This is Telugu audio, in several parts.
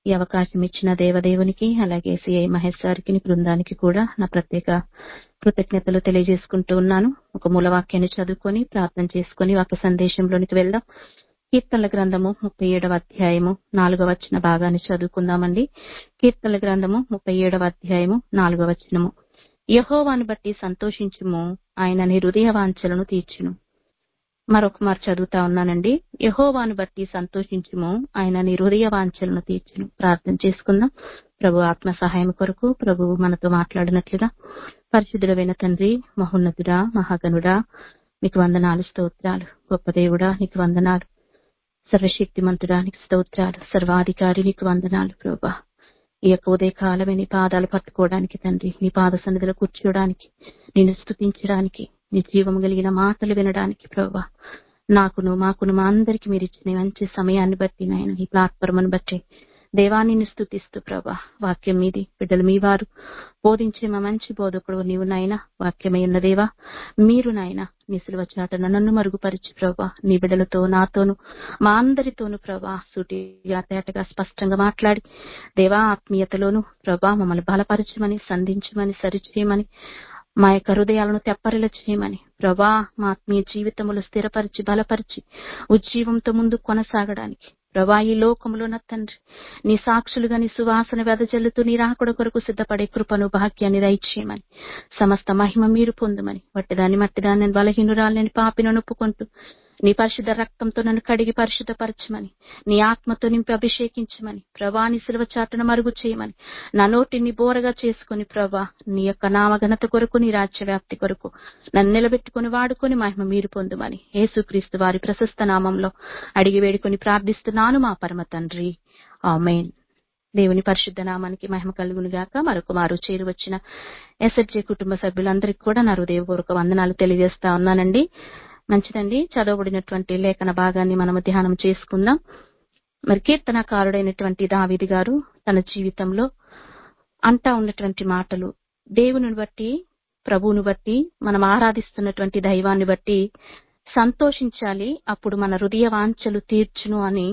ఈ అవకాశం ఇచ్చిన దేవదేవునికి అలాగే సిఐ మహేష్ గారికి బృందానికి కూడా నా ప్రత్యేక కృతజ్ఞతలు తెలియజేసుకుంటూ ఉన్నాను ఒక మూలవాక్యాన్ని చదువుకొని ప్రార్థన చేసుకొని వాక్య సందేశంలోనికి వెళ్దాం కీర్తనల గ్రంథము ముప్పై ఏడవ అధ్యాయము నాలుగవ వచ్చిన భాగాన్ని చదువుకుందామండి కీర్తనల గ్రంథము ముప్పై ఏడవ అధ్యాయము నాలుగవ వచనము యహోవాను బట్టి సంతోషించుము ఆయన నీ హృదయ వాంఛలను తీర్చును మరొక మారు చదువుతా ఉన్నానండి యహోవాను బట్టి సంతోషించుము ఆయన నీ హృదయ వాంఛలను తీర్చును ప్రార్థన చేసుకుందాం ప్రభు ఆత్మ సహాయం కొరకు ప్రభు మనతో మాట్లాడినట్లుగా పరిశుద్ధుడమైన తండ్రి మహోన్నతుడా మహాగనుడా నీకు వందనాలు స్తోత్రాలు గొప్ప దేవుడా నీకు వందనాలు సర్వశక్తిమంతుడా నీకు స్తోత్రాలు సర్వాధికారి నీకు వందనాలు ప్రభా ఈ యొక్క ఉదయ కాలమే నీ పాదాలు పట్టుకోవడానికి తండ్రి నీ పాద సన్నిధిలో కూర్చోడానికి నిన్ను స్థుతించడానికి నీ జీవం కలిగిన మాటలు వినడానికి ప్రభా నాకును మాకును మా అందరికి మీరు ఇచ్చిన మంచి సమయాన్ని బట్టి నాయన ఈ ప్లాట్ఫామ్ బట్టి దేవాన్ని స్థుతిస్తూ ప్రభా వాక్యం మీది బిడ్డలు మీ వారు బోధించే మా మంచి బోధకుడు నీవు నాయన వాక్యమై ఉన్న దేవా మీరు నాయన నీ సిలువ చాటన నన్ను మరుగుపరిచి ప్రభా నీ బిడ్డలతో నాతోను మా అందరితోనూ ప్రభా సూటిగా తేటగా స్పష్టంగా మాట్లాడి దేవా ఆత్మీయతలోను ప్రభా మమ్మల్ని బలపరచమని సంధించమని సరిచేయమని మా యొక్క హృదయాలను తెప్పరిల చేయమని ప్రభా మా ఆత్మీయ జీవితములు స్థిరపరిచి బలపరిచి ఉజ్జీవంతో ముందు కొనసాగడానికి ప్రభా ఈ లోకంలో నా తండ్రి నీ సాక్షులుగా నీ సువాసన వెదజల్లుతూ నీ రాకడ కొరకు సిద్ధపడే కృపను భాగ్యాన్ని దయచేయమని సమస్త మహిమ మీరు పొందమని వట్టిదాన్ని మట్టిదాన్ని నేను బలహీనురాలని పాపిని ఒప్పుకుంటూ నీ పరిశుద్ధ రక్తంతో నన్ను కడిగి పరిశుద్ధపరచమని నీ ఆత్మతో నింపి అభిషేకించమని ప్రభా నీ సిలువ చాటును మరుగు చేయమని నా నోటిని బోరగా చేసుకుని ప్రభా నీ యొక్క నామఘనత కొరకు నీ రాజ్య వ్యాప్తి కొరకు నన్ను నిలబెట్టుకుని వాడుకొని మహిమ మీరు పొందుమని యేసుక్రీస్తు వారి ప్రశస్త నామంలో అడిగి వేడుకొని ప్రార్థిస్తున్నాను మా పరమ తండ్రి ఆమెన్ దేవుని పరిశుద్ధ నామానికి మహిమ కలుగును గాక మరొక మారు చేరు వచ్చిన ఎస్ఎడ్జే కుటుంబ సభ్యులందరికీ కూడా నా హృదయపూర్వక వందనాలు తెలియజేస్తా ఉన్నానండి మంచిదండి చదవబడినటువంటి లేఖన భాగాన్ని మనం ధ్యానం చేసుకుందాం మరి కీర్తనకారుడైనటువంటి దావిది గారు తన జీవితంలో అంటా ఉన్నటువంటి మాటలు దేవుని బట్టి ప్రభువుని బట్టి మనం ఆరాధిస్తున్నటువంటి దైవాన్ని బట్టి సంతోషించాలి అప్పుడు మన హృదయ వాంఛలు తీర్చును అని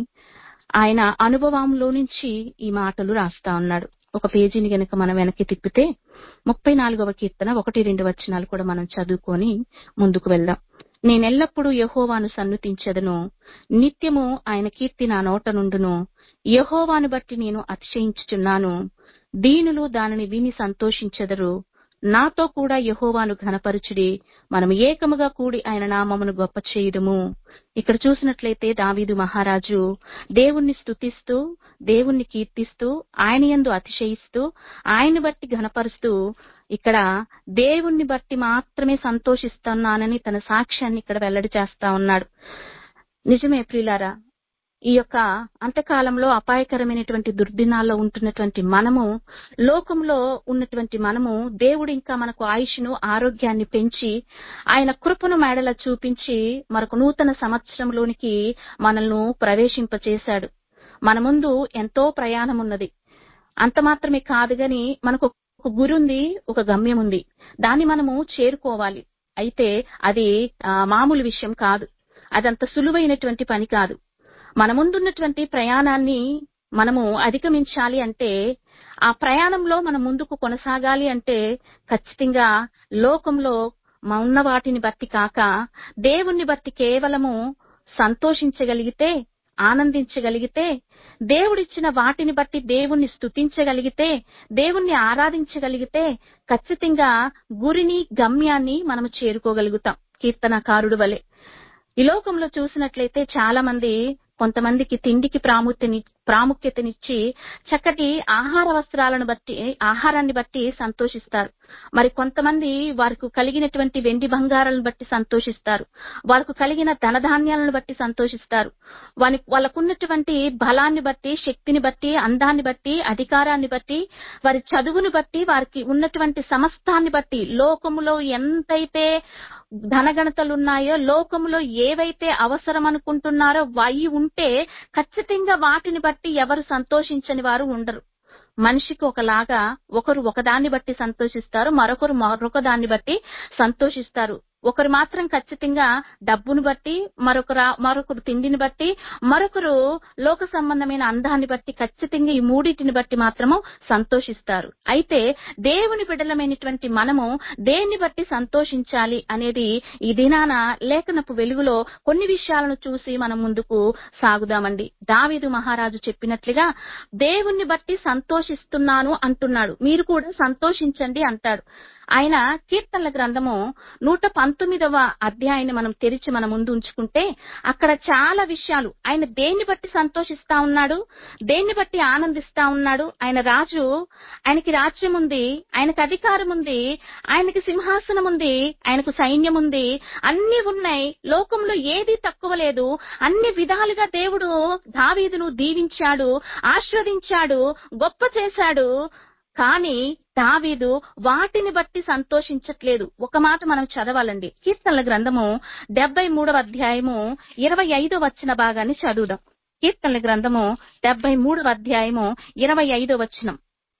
ఆయన అనుభవంలో నుంచి ఈ మాటలు రాస్తా ఉన్నాడు ఒక పేజీని గనక మనం వెనక్కి తిప్పితే ముప్పై నాలుగవ కీర్తన ఒకటి రెండు వచనాలు కూడా మనం చదువుకొని ముందుకు వెళ్దాం నేనెల్లప్పుడూ యహోవాను సన్నుతించదను నిత్యము ఆయన కీర్తి నా నోట నుండును యహోవాను బట్టి నేను అతిశయించుచున్నాను దీనులు దానిని విని సంతోషించెదరు నాతో కూడా యహోవాను ఘనపరుచుడి మనం ఏకముగా కూడి ఆయన నామమును గొప్ప చేయుదుము ఇక్కడ చూసినట్లయితే దావీదు మహారాజు దేవుణ్ణి స్తుతిస్తూ దేవుణ్ణి కీర్తిస్తూ ఆయన యందు అతిశయిస్తూ ఆయన బట్టి ఘనపరుస్తూ ఇక్కడ దేవుణ్ణి బట్టి మాత్రమే సంతోషిస్తున్నానని తన సాక్ష్యాన్ని ఇక్కడ వెల్లడి చేస్తా ఉన్నాడు నిజమే ప్రియులారా ఈ యొక్క అంతకాలంలో అపాయకరమైనటువంటి దుర్దినాల్లో ఉంటున్నటువంటి మనము లోకంలో ఉన్నటువంటి మనము దేవుడు ఇంకా మనకు ఆయుష్ను ఆరోగ్యాన్ని పెంచి ఆయన కృపను మేడల చూపించి మరొక నూతన సంవత్సరంలోనికి మనల్ని ప్రవేశింపచేశాడు మన ముందు ఎంతో ప్రయాణం ఉన్నది అంత మాత్రమే కాదు గాని మనకు ఒక గురి ఉంది ఒక గమ్యం ఉంది దాన్ని మనము చేరుకోవాలి అయితే అది మామూలు విషయం కాదు అదంత సులువైనటువంటి పని కాదు మన ముందున్నటువంటి ప్రయాణాన్ని మనము అధిగమించాలి అంటే ఆ ప్రయాణంలో మనం ముందుకు కొనసాగాలి అంటే ఖచ్చితంగా లోకంలో ఉన్న వాటిని బట్టి కాక దేవుణ్ణి బట్టి కేవలము సంతోషించగలిగితే ఆనందించగలిగితే దేవుడిచ్చిన వాటిని బట్టి దేవుణ్ణి స్తుతించగలిగితే దేవుణ్ణి ఆరాధించగలిగితే ఖచ్చితంగా గురిని గమ్యాన్ని మనము చేరుకోగలుగుతాం కీర్తనకారుడు వలె ఈ లోకంలో చూసినట్లయితే చాలా మంది కొంతమందికి తిండికి ప్రాముఖ్యని ప్రాముఖ్యతనిచ్చి చక్కటి ఆహార వస్త్రాలను బట్టి ఆహారాన్ని బట్టి సంతోషిస్తారు మరి కొంతమంది వారికి కలిగినటువంటి వెండి బంగారాలను బట్టి సంతోషిస్తారు వారికి కలిగిన ధనధాన్యాలను బట్టి సంతోషిస్తారు వాని వాళ్ళకున్నటువంటి బలాన్ని బట్టి శక్తిని బట్టి అందాన్ని బట్టి అధికారాన్ని బట్టి వారి చదువుని బట్టి వారికి ఉన్నటువంటి సమస్తాన్ని బట్టి లోకములో ఎంతైతే ధనగణతలు ఉన్నాయో లోకములో ఏవైతే అవసరం అనుకుంటున్నారో అవి ఉంటే ఖచ్చితంగా వాటిని బట్టి ఎవరు సంతోషించని వారు ఉండరు మనిషికి ఒకలాగా ఒకరు ఒకదాన్ని బట్టి సంతోషిస్తారు మరొకరు మరొక దాన్ని బట్టి సంతోషిస్తారు ఒకరు మాత్రం ఖచ్చితంగా డబ్బును బట్టి మరొకరు మరొకరు తిండిని బట్టి మరొకరు లోక సంబంధమైన అందాన్ని బట్టి ఖచ్చితంగా ఈ మూడింటిని బట్టి మాత్రము సంతోషిస్తారు అయితే దేవుని బిడలమైనటువంటి మనము దేన్ని బట్టి సంతోషించాలి అనేది ఈ దినాన లేఖనపు వెలుగులో కొన్ని విషయాలను చూసి మనం ముందుకు సాగుదామండి దావీదు మహారాజు చెప్పినట్లుగా దేవుణ్ణి బట్టి సంతోషిస్తున్నాను అంటున్నాడు మీరు కూడా సంతోషించండి అంటాడు ఆయన కీర్తనల గ్రంథము నూట పంతొమ్మిదవ అధ్యాయాన్ని మనం తెరిచి మన ముందు ఉంచుకుంటే అక్కడ చాలా విషయాలు ఆయన దేన్ని బట్టి సంతోషిస్తా ఉన్నాడు దేన్ని బట్టి ఆనందిస్తా ఉన్నాడు ఆయన రాజు ఆయనకి రాజ్యం ఉంది ఆయనకి అధికారం ఉంది ఆయనకి సింహాసనం ఉంది ఆయనకు సైన్యం ఉంది అన్ని ఉన్నాయి లోకంలో ఏది తక్కువ లేదు అన్ని విధాలుగా దేవుడు దావీదును దీవించాడు ఆశీర్వదించాడు గొప్ప చేశాడు కానీ దావీదు వాటిని బట్టి సంతోషించట్లేదు ఒక మాట మనం చదవాలండి కీర్తనల గ్రంథము డెబ్బై మూడవ అధ్యాయము ఇరవై ఐదో వచ్చిన భాగాన్ని చదువుదాం కీర్తనల గ్రంథము డెబ్బై మూడవ అధ్యాయము ఇరవై ఐదో వచనం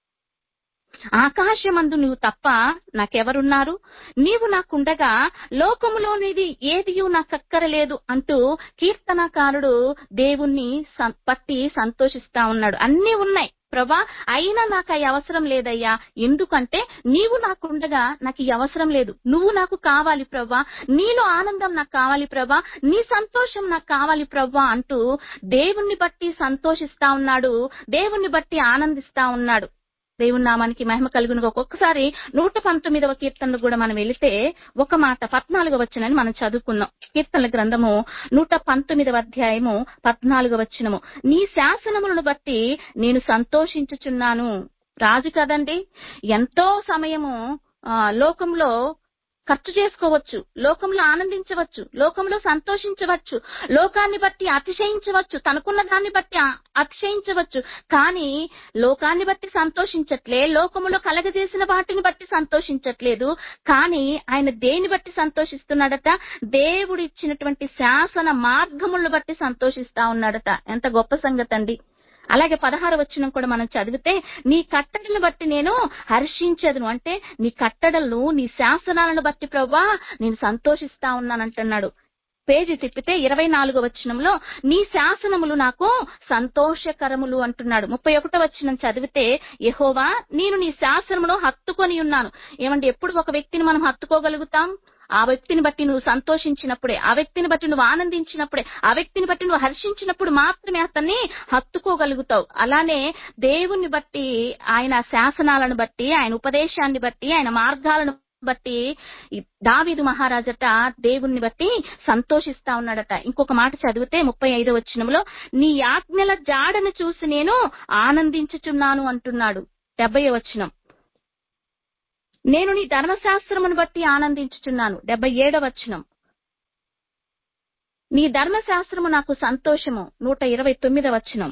ఆకాశమందు నువ్వు తప్ప నాకెవరున్నారు నీవు నాకుండగా లోకములోనిది ఏదియు నాకక్కరలేదు అంటూ కీర్తనకారుడు దేవుణ్ణి సం- పట్టి సంతోషిస్తా ఉన్నాడు అన్నీ ఉన్నాయి ప్రభా అయినా నాకు అవి అవసరం లేదయ్యా ఎందుకంటే నీవు నాకుండగా నాకు ఈ అవసరం లేదు నువ్వు నాకు కావాలి ప్రభా నీలో ఆనందం నాకు కావాలి ప్రభా నీ సంతోషం నాకు కావాలి ప్రభా అంటూ దేవుణ్ణి బట్టి సంతోషిస్తా ఉన్నాడు దేవుణ్ణి బట్టి ఆనందిస్తా ఉన్నాడు దేవుని నామానికి మహిమ కలుగును ఒక్కొక్కసారి నూట పంతొమ్మిదవ కీర్తనలు కూడా మనం వెళితే ఒక మాట పద్నాలుగవ వచ్చినని మనం చదువుకున్నాం కీర్తనల గ్రంథము నూట పంతొమ్మిదవ అధ్యాయము పద్నాలుగవ వచ్చినము నీ శాసనములను బట్టి నేను సంతోషించుచున్నాను రాజు కదండి ఎంతో సమయము ఆ, లోకంలో ఖర్చు చేసుకోవచ్చు లోకంలో ఆనందించవచ్చు లోకంలో సంతోషించవచ్చు లోకాన్ని బట్టి అతిశయించవచ్చు తనకున్న దాన్ని బట్టి ఆ- అతిశయించవచ్చు కానీ లోకాన్ని బట్టి సంతోషించట్లే లోకములో కలగజేసిన వాటిని బట్టి సంతోషించట్లేదు కానీ ఆయన దేని బట్టి సంతోషిస్తున్నాడట దేవుడు ఇచ్చినటువంటి శాసన మార్గములను బట్టి సంతోషిస్తా ఉన్నాడట ఎంత గొప్ప సంగతి అండి అలాగే పదహారు వచనం కూడా మనం చదివితే నీ కట్టడలను బట్టి నేను హర్షించదును అంటే నీ కట్టడలను నీ శాసనాలను బట్టి ప్రభా నేను సంతోషిస్తా ఉన్నానంటున్నాడు పేజీ తిప్పితే ఇరవై నాలుగో వచనంలో నీ శాసనములు నాకు సంతోషకరములు అంటున్నాడు ముప్పై ఒకటో వచనం చదివితే యెహోవా నేను నీ శాసనమును హత్తుకొని ఉన్నాను ఏమంటే ఎప్పుడు ఒక వ్యక్తిని మనం హత్తుకోగలుగుతాం ఆ వ్యక్తిని బట్టి నువ్వు సంతోషించినప్పుడే ఆ వ్యక్తిని బట్టి నువ్వు ఆనందించినప్పుడే ఆ వ్యక్తిని బట్టి నువ్వు హర్షించినప్పుడు మాత్రమే అతన్ని హత్తుకోగలుగుతావు అలానే దేవుణ్ణి బట్టి ఆయన శాసనాలను బట్టి ఆయన ఉపదేశాన్ని బట్టి ఆయన మార్గాలను బట్టి ఈ దావీదు మహారాజట దేవుణ్ణి బట్టి సంతోషిస్తా ఉన్నాడట ఇంకొక మాట చదివితే ముప్పై ఐదో వచనంలో నీ ఆజ్ఞల జాడను చూసి నేను ఆనందించుచున్నాను అంటున్నాడు డెబ్బై వచనం నేను నీ ధర్మశాస్త్రమును బట్టి ఆనందించుచున్నాను డెబ్బై ఏడవ వచనం నీ ధర్మశాస్త్రము నాకు సంతోషము నూట ఇరవై తొమ్మిదవ వచనం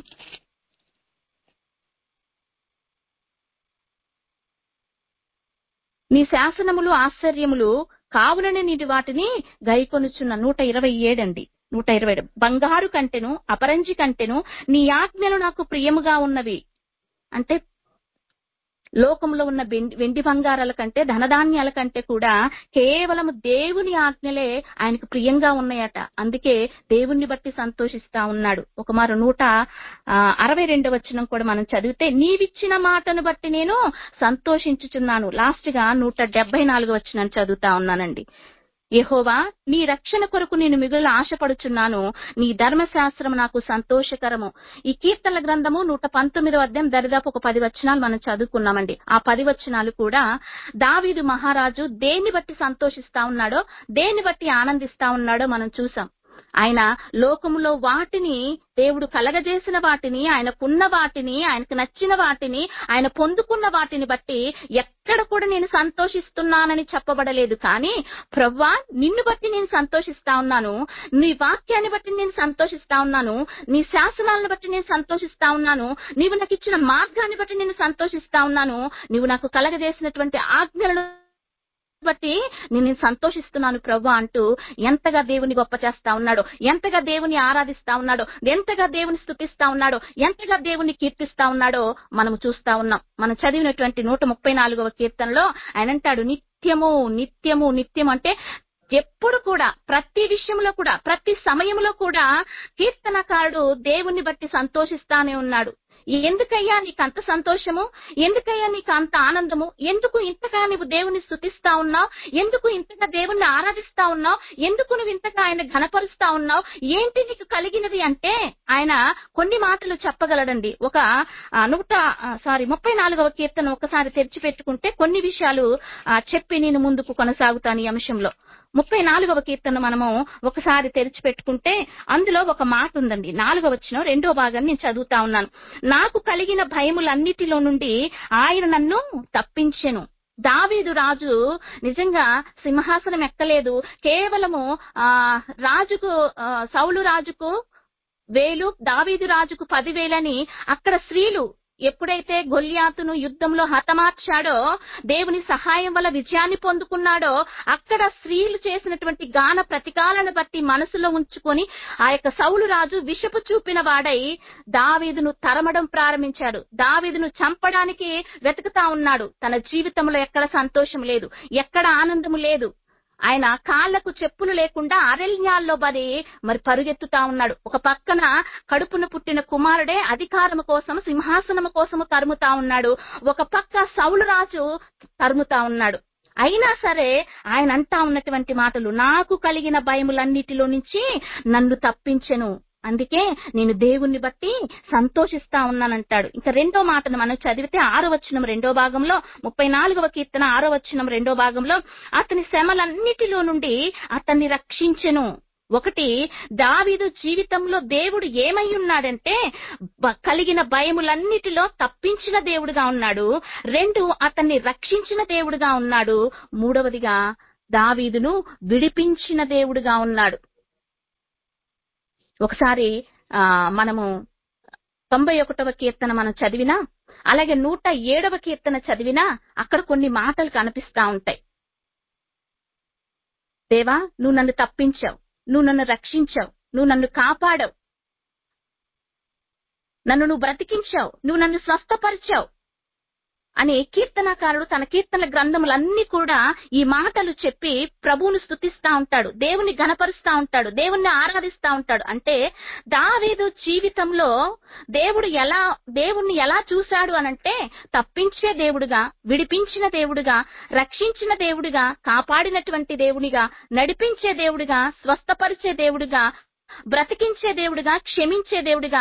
నీ శాసనములు ఆశ్చర్యములు కావుననే నీటి వాటిని గైకొనుచున్న నూట ఇరవై ఏడండి నూట ఇరవై ఏడు బంగారు కంటెను అపరంజి కంటెను నీ ఆజ్ఞలు నాకు ప్రియముగా ఉన్నవి అంటే లోకంలో ఉన్న వెండి- వెండి బంగారాల కంటే ధనధాన్యాల కంటే కూడా కేవలం దేవుని ఆజ్ఞలే ఆయనకు ప్రియంగా ఉన్నాయట అందుకే దేవుణ్ణి బట్టి సంతోషిస్తా ఉన్నాడు ఒక మారు నూట ఆ, అరవై రెండవ వచనం కూడా మనం చదివితే నీవిచ్చిన మాటను బట్టి నేను సంతోషించుచున్నాను లాస్ట్ గా నూట డెబ్బై నాలుగు వచనం చదువుతా ఉన్నానండి యెహోవా నీ రక్షణ కొరకు నేను మిగులు ఆశపడుచున్నాను నీ ధర్మశాస్త్రం నాకు సంతోషకరము ఈ కీర్తనల గ్రంథము నూట పంతొమ్మిదో అధ్యాయం దరిదాపు ఒక పది వచనాలు మనం చదువుకున్నామండి ఆ పది వచనాలు కూడా దావీదు మహారాజు దేన్ని బట్టి సంతోషిస్తా ఉన్నాడో దేన్ని బట్టి ఆనందిస్తా ఉన్నాడో మనం చూసాం ఆయన లోకములో వాటిని దేవుడు కలగజేసిన వాటిని ఆయనకున్న వాటిని ఆయనకు నచ్చిన వాటిని ఆయన పొందుకున్న వాటిని బట్టి ఎక్కడ కూడా నేను సంతోషిస్తున్నానని చెప్పబడలేదు కానీ ప్రవ్వా నిన్ను బట్టి నేను సంతోషిస్తా ఉన్నాను నీ వాక్యాన్ని బట్టి నేను సంతోషిస్తా ఉన్నాను నీ శాసనాలను బట్టి నేను సంతోషిస్తా ఉన్నాను నీవు నాకు ఇచ్చిన మార్గాన్ని బట్టి నేను సంతోషిస్తా ఉన్నాను నీవు నాకు కలగజేసినటువంటి ఆజ్ఞలను బట్టి నేను సంతోషిస్తున్నాను ప్రభు అంటూ ఎంతగా దేవుని గొప్ప చేస్తా ఉన్నాడో ఎంతగా దేవుని ఆరాధిస్తా ఉన్నాడో ఎంతగా దేవుని స్థుతిస్తా ఉన్నాడో ఎంతగా దేవుని కీర్తిస్తా ఉన్నాడో మనము చూస్తా ఉన్నాం మనం చదివినటువంటి నూట ముప్పై నాలుగవ కీర్తనలో ఆయన అంటాడు నిత్యము నిత్యము నిత్యం అంటే ఎప్పుడు కూడా ప్రతి విషయంలో కూడా ప్రతి సమయంలో కూడా కీర్తనకారుడు దేవుణ్ణి బట్టి సంతోషిస్తానే ఉన్నాడు ఎందుకయ్యా నీకు అంత సంతోషము ఎందుకయ్యా నీకు అంత ఆనందము ఎందుకు ఇంతగా నువ్వు దేవుని స్థుతిస్తా ఉన్నావు ఎందుకు ఇంతగా దేవుణ్ణి ఆరాధిస్తా ఉన్నావు ఎందుకు నువ్వు ఇంతగా ఆయన ఘనపరుస్తా ఉన్నావు ఏంటి నీకు కలిగినది అంటే ఆయన కొన్ని మాటలు చెప్పగలడండి ఒక ఆ, నూట సారీ ముప్పై నాలుగవ కీర్తన ఒకసారి తెరిచి పెట్టుకుంటే కొన్ని విషయాలు ఆ, చెప్పి నేను ముందుకు కొనసాగుతాను ఈ అంశంలో ముప్పై నాలుగవ కీర్తన మనము ఒకసారి తెరిచి పెట్టుకుంటే అందులో ఒక మాట ఉందండి నాలుగవ వచ్చిన రెండో భాగాన్ని నేను చదువుతా ఉన్నాను నాకు కలిగిన భయములన్నిటిలో నుండి ఆయన నన్ను తప్పించెను దావీదు రాజు నిజంగా సింహాసనం ఎక్కలేదు కేవలము ఆ రాజుకు ఆ, సౌలు రాజుకు వేలు దావీదు రాజుకు పదివేలని అక్కడ స్త్రీలు ఎప్పుడైతే గొల్యాతును యుద్ధంలో హతమార్చాడో దేవుని సహాయం వల్ల విజయాన్ని పొందుకున్నాడో అక్కడ స్త్రీలు చేసినటువంటి గాన ప్రతికాలను బట్టి మనసులో ఉంచుకొని ఆ యొక్క సౌలు రాజు విషపు చూపిన వాడై దావీదును తరమడం ప్రారంభించాడు దావీదును చంపడానికి వెతుకుతా ఉన్నాడు తన జీవితంలో ఎక్కడ సంతోషం లేదు ఎక్కడ ఆనందము లేదు ఆయన కాళ్లకు చెప్పులు లేకుండా అరణ్యాల్లో పడి మరి పరుగెత్తుతా ఉన్నాడు ఒక పక్కన కడుపున పుట్టిన కుమారుడే అధికారము కోసం సింహాసనము కోసము తరుముతా ఉన్నాడు ఒక పక్క సౌలు రాజు తరుముతా ఉన్నాడు అయినా సరే ఆయన అంటా ఉన్నటువంటి మాటలు నాకు కలిగిన భయములన్నిటిలో నుంచి నన్ను తప్పించెను అందుకే నేను దేవుణ్ణి బట్టి సంతోషిస్తా ఉన్నానంటాడు ఇంకా రెండో మాటను మనం చదివితే ఆరో వచనం రెండో భాగంలో ముప్పై నాలుగవ కీర్తన ఆరో వచనం రెండో భాగంలో అతని శ్రమలన్నిటిలో నుండి అతన్ని రక్షించెను ఒకటి దావీదు జీవితంలో దేవుడు ఏమై ఉన్నాడంటే బ- కలిగిన భయములన్నిటిలో తప్పించిన దేవుడుగా ఉన్నాడు రెండు అతన్ని రక్షించిన దేవుడుగా ఉన్నాడు మూడవదిగా దావీదును విడిపించిన దేవుడుగా ఉన్నాడు ఒకసారి ఆ మనము తొంభై ఒకటవ కీర్తన మనం చదివినా అలాగే నూట ఏడవ కీర్తన చదివినా అక్కడ కొన్ని మాటలు కనిపిస్తా ఉంటాయి దేవా నువ్వు నన్ను తప్పించావు నువ్వు నన్ను రక్షించావు నువ్వు నన్ను కాపాడావు నన్ను నువ్వు బ్రతికించావు నువ్వు నన్ను స్వస్థపరిచావు అని కీర్తనకారుడు తన కీర్తన గ్రంథములన్నీ కూడా ఈ మాటలు చెప్పి ప్రభువును స్తుతిస్తా ఉంటాడు దేవుని గణపరుస్తా ఉంటాడు దేవుణ్ణి ఆరాధిస్తా ఉంటాడు అంటే దావీదు జీవితంలో దేవుడు ఎలా దేవుణ్ణి ఎలా చూశాడు అనంటే తప్పించే దేవుడుగా విడిపించిన దేవుడుగా రక్షించిన దేవుడిగా కాపాడినటువంటి దేవునిగా నడిపించే దేవుడిగా స్వస్థపరిచే దేవుడిగా బ్రతికించే దేవుడిగా క్షమించే దేవుడిగా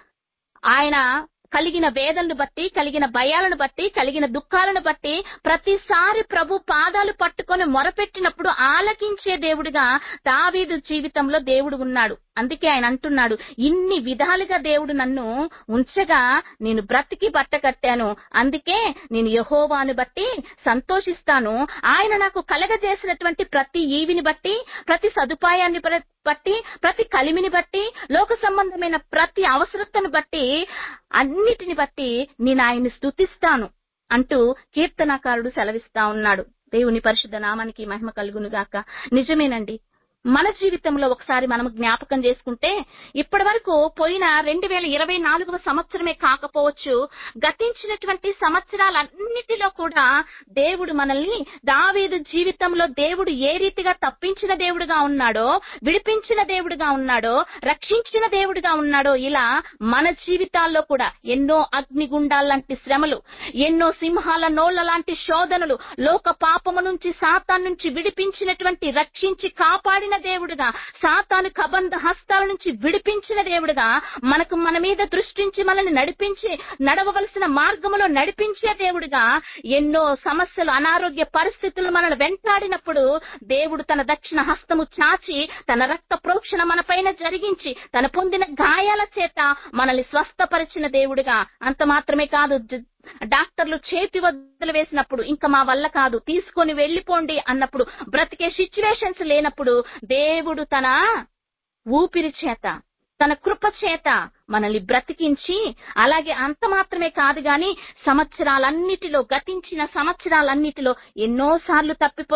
ఆయన కలిగిన వేదనను బట్టి కలిగిన భయాలను బట్టి కలిగిన దుఃఖాలను బట్టి ప్రతిసారి ప్రభు పాదాలు పట్టుకొని మొరపెట్టినప్పుడు ఆలకించే దేవుడిగా దావీదు జీవితంలో దేవుడు ఉన్నాడు అందుకే ఆయన అంటున్నాడు ఇన్ని విధాలుగా దేవుడు నన్ను ఉంచగా నేను బ్రతికి బట్ట కట్టాను అందుకే నేను యహోవాను బట్టి సంతోషిస్తాను ఆయన నాకు కలగజేసినటువంటి ప్రతి ఈవిని బట్టి ప్రతి సదుపాయాన్ని ప్ర- బట్టి ప్రతి కలిమిని బట్టి లోక సంబంధమైన ప్రతి అవసరతను బట్టి అన్నిటిని బట్టి నేను ఆయన్ని స్తుతిస్తాను అంటూ కీర్తనాకారుడు సెలవిస్తా ఉన్నాడు దేవుని పరిశుద్ధ నామానికి మహిమ కలుగును గాక నిజమేనండి మన జీవితంలో ఒకసారి మనం జ్ఞాపకం చేసుకుంటే ఇప్పటి వరకు పోయిన రెండు వేల ఇరవై నాలుగవ సంవత్సరమే కాకపోవచ్చు గతించినటువంటి సంవత్సరాలన్నిటిలో కూడా దేవుడు మనల్ని దావీదు జీవితంలో దేవుడు ఏ రీతిగా తప్పించిన దేవుడుగా ఉన్నాడో విడిపించిన దేవుడుగా ఉన్నాడో రక్షించిన దేవుడుగా ఉన్నాడో ఇలా మన జీవితాల్లో కూడా ఎన్నో అగ్నిగుండాల లాంటి శ్రమలు ఎన్నో సింహాల నోళ్ల లాంటి శోధనలు లోక పాపము నుంచి సాతాన్ నుంచి విడిపించినటువంటి రక్షించి కాపాడిన దేవుడుగా సాతాను కబంధ హస్తాల నుంచి విడిపించిన దేవుడుగా మనకు మన మీద దృష్టించి మనల్ని నడిపించి నడవవలసిన మార్గములో నడిపించే దేవుడుగా ఎన్నో సమస్యలు అనారోగ్య పరిస్థితులు మనల్ని వెంటాడినప్పుడు దేవుడు తన దక్షిణ హస్తము చాచి తన రక్త ప్రోక్షణ మన పైన జరిగించి తన పొందిన గాయాల చేత మనల్ని స్వస్థపరిచిన దేవుడుగా అంత మాత్రమే కాదు జ- డాక్టర్లు చేతి వద్దలు వేసినప్పుడు ఇంకా మా వల్ల కాదు తీసుకొని వెళ్ళిపోండి అన్నప్పుడు బ్రతికే సిచ్యువేషన్స్ లేనప్పుడు దేవుడు తన ఊపిరి చేత తన కృప చేత మనల్ని బ్రతికించి అలాగే అంత మాత్రమే కాదు గాని సంవత్సరాలన్నిటిలో గతించిన సంవత్సరాలన్నిటిలో ఎన్నో సార్లు తప్పిపోయాం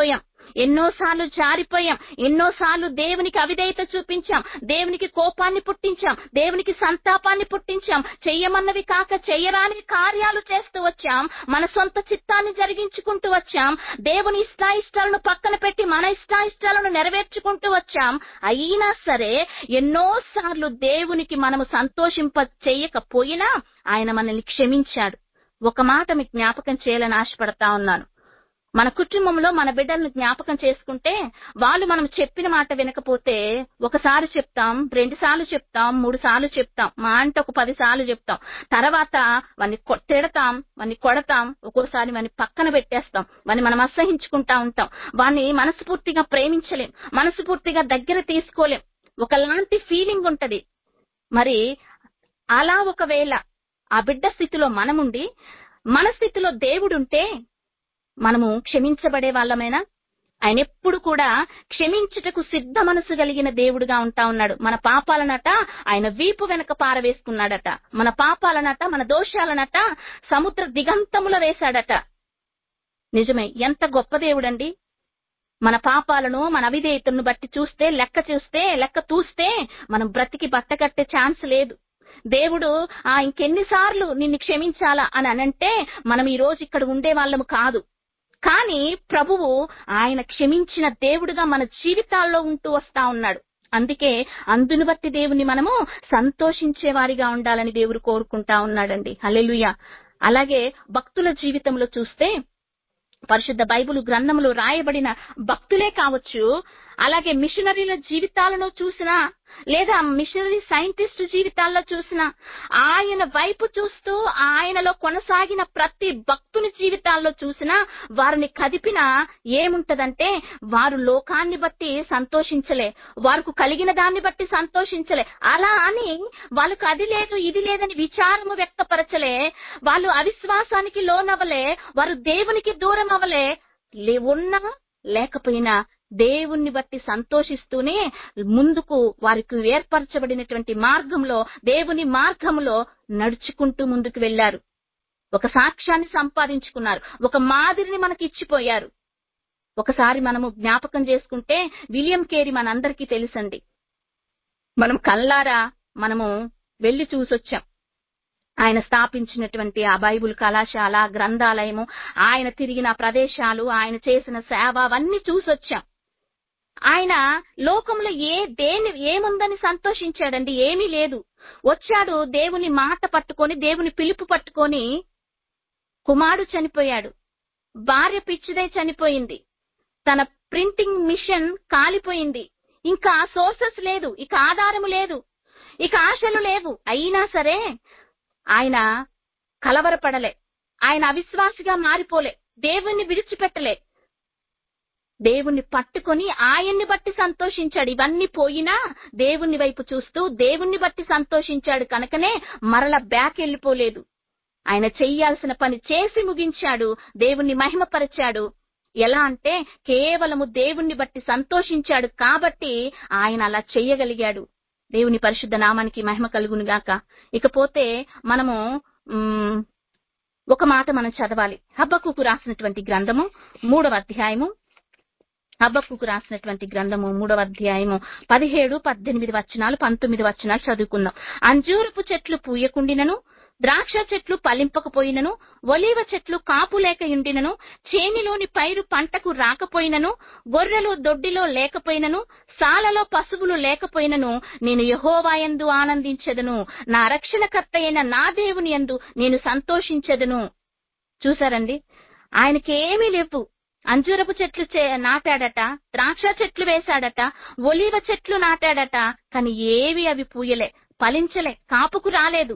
ఎన్నోసార్లు జారిపోయాం ఎన్నోసార్లు దేవునికి అవిధేయత చూపించాం దేవునికి కోపాన్ని పుట్టించాం దేవునికి సంతాపాన్ని పుట్టించాం చెయ్యమన్నవి కాక చెయ్యరాని కార్యాలు చేస్తూ వచ్చాం మన సొంత చిత్తాన్ని జరిగించుకుంటూ వచ్చాం దేవుని ఇష్టాయిష్టాలను పక్కన పెట్టి మన ఇష్టాయిష్టాలను నెరవేర్చుకుంటూ వచ్చాం అయినా సరే ఎన్నోసార్లు దేవునికి మనము సంతోషింప చేయకపోయినా ఆయన మనల్ని క్షమించాడు ఒక మాట మీకు జ్ఞాపకం చేయాలని ఆశపడతా ఉన్నాను మన కుటుంబంలో మన బిడ్డలను జ్ఞాపకం చేసుకుంటే వాళ్ళు మనం చెప్పిన మాట వినకపోతే ఒకసారి చెప్తాం రెండు సార్లు చెప్తాం మూడు సార్లు చెప్తాం మా అంటే ఒక పది సార్లు చెప్తాం తర్వాత వాన్ని కొ- తిడతాం వాన్ని కొడతాం ఒక్కోసారి వాన్ని పక్కన పెట్టేస్తాం వాన్ని మనం అసహించుకుంటా ఉంటాం వాన్ని మనస్ఫూర్తిగా ప్రేమించలేం మనస్ఫూర్తిగా దగ్గర తీసుకోలేం ఒకలాంటి ఫీలింగ్ ఉంటది మరి అలా ఒకవేళ ఆ బిడ్డ స్థితిలో మనముండి మన స్థితిలో దేవుడుంటే మనము క్షమించబడే వాళ్ళమైనా ఆయన ఎప్పుడు కూడా క్షమించుటకు సిద్ధ మనసు కలిగిన దేవుడుగా ఉంటా ఉన్నాడు మన పాపాలనట ఆయన వీపు వెనక పారవేసుకున్నాడట మన పాపాలనట మన దోషాలనట సముద్ర దిగంతముల వేశాడట నిజమే ఎంత గొప్ప దేవుడండి మన పాపాలను మన అవిధేయతను బట్టి చూస్తే లెక్క చూస్తే లెక్క చూస్తే మనం బ్రతికి బట్ట కట్టే ఛాన్స్ లేదు దేవుడు ఆ ఇంకెన్నిసార్లు నిన్ను క్షమించాలా అని అనంటే మనం ఈ రోజు ఇక్కడ ఉండే వాళ్ళము కాదు కానీ ప్రభువు ఆయన క్షమించిన దేవుడుగా మన జీవితాల్లో ఉంటూ వస్తా ఉన్నాడు అందుకే అందును బట్టి దేవుని మనము సంతోషించే వారిగా ఉండాలని దేవుడు కోరుకుంటా ఉన్నాడండి హల్లెలూయా అలాగే భక్తుల జీవితంలో చూస్తే పరిశుద్ధ బైబిల్ గ్రంథములు రాయబడిన భక్తులే కావచ్చు అలాగే మిషనరీల జీవితాలను చూసినా లేదా మిషనరీ సైంటిస్ట్ జీవితాల్లో చూసినా ఆయన వైపు చూస్తూ ఆయనలో కొనసాగిన ప్రతి భక్తుని జీవితాల్లో చూసినా వారిని కదిపిన ఏముంటదంటే వారు లోకాన్ని బట్టి సంతోషించలే వారికి కలిగిన దాన్ని బట్టి సంతోషించలే అలా అని వాళ్ళకు అది లేదు ఇది లేదని విచారము వ్యక్తపరచలే వాళ్ళు అవిశ్వాసానికి లోనవలే వారు దేవునికి దూరం అవలే లే- ఉన్నా లేకపోయినా దేవుణ్ణి బట్టి సంతోషిస్తూనే ముందుకు వారికి ఏర్పరచబడినటువంటి మార్గంలో దేవుని మార్గంలో నడుచుకుంటూ ముందుకు వెళ్లారు ఒక సాక్ష్యాన్ని సంపాదించుకున్నారు ఒక మాదిరిని మనకి ఇచ్చిపోయారు ఒకసారి మనము జ్ఞాపకం చేసుకుంటే విలియం కేరీ మనందరికీ తెలుసండి మనం కల్లారా మనము వెళ్లి చూసొచ్చాం ఆయన స్థాపించినటువంటి ఆ బైబుల్ కళాశాల గ్రంథాలయము ఆయన తిరిగిన ప్రదేశాలు ఆయన చేసిన సేవ అవన్నీ చూసొచ్చాం ఆయన లోకంలో ఏ దేని ఏముందని సంతోషించాడండి ఏమీ లేదు వచ్చాడు దేవుని మాట పట్టుకొని దేవుని పిలుపు పట్టుకొని కుమారుడు చనిపోయాడు భార్య పిచ్చిదై చనిపోయింది తన ప్రింటింగ్ మిషన్ కాలిపోయింది ఇంకా సోర్సెస్ లేదు ఇక ఆధారము లేదు ఇక ఆశలు లేవు అయినా సరే ఆయన కలవరపడలే ఆయన అవిశ్వాసిగా మారిపోలే దేవుణ్ణి విడిచిపెట్టలే దేవుణ్ణి పట్టుకొని ఆయన్ని బట్టి సంతోషించాడు ఇవన్నీ పోయినా దేవుణ్ణి వైపు చూస్తూ దేవుణ్ణి బట్టి సంతోషించాడు కనుకనే మరల బ్యాక్ వెళ్ళిపోలేదు ఆయన చెయ్యాల్సిన పని చేసి ముగించాడు దేవుణ్ణి మహిమపరిచాడు ఎలా అంటే కేవలము దేవుణ్ణి బట్టి సంతోషించాడు కాబట్టి ఆయన అలా చెయ్యగలిగాడు దేవుని పరిశుద్ధ నామానికి మహిమ కలుగును గాక ఇకపోతే మనము మ్, ఒక మాట మనం చదవాలి హబ్బకుకు రాసినటువంటి గ్రంథము మూడవ అధ్యాయము హబ్బకుకు రాసినటువంటి గ్రంథము మూడవ అధ్యాయము పదిహేడు పద్దెనిమిది వచనాలు పంతొమ్మిది వచనాలు చదువుకుందాం అంజూరపు చెట్లు పూయకుండినను ద్రాక్ష చెట్లు ఫలింపకపోయినను ఒలీవ చెట్లు కాపు లేక ఉండినను చేనిలోని పైరు పంటకు రాకపోయినను గొర్రెలు దొడ్డిలో లేకపోయినను సాలలో పశువులు లేకపోయినను నేను యహోవాయందు ఆనందించెదను నా రక్షణకర్త అయిన నా దేవుని యందు నేను సంతోషించెదను చూసారండి ఆయనకి ఏమీ లేవు అంజూరపు చెట్లు చే- నాటాడట ద్రాక్ష చెట్లు వేశాడట ఒలీవ చెట్లు నాటాడట కానీ ఏవి అవి పూయలే ఫలించలే కాపుకు రాలేదు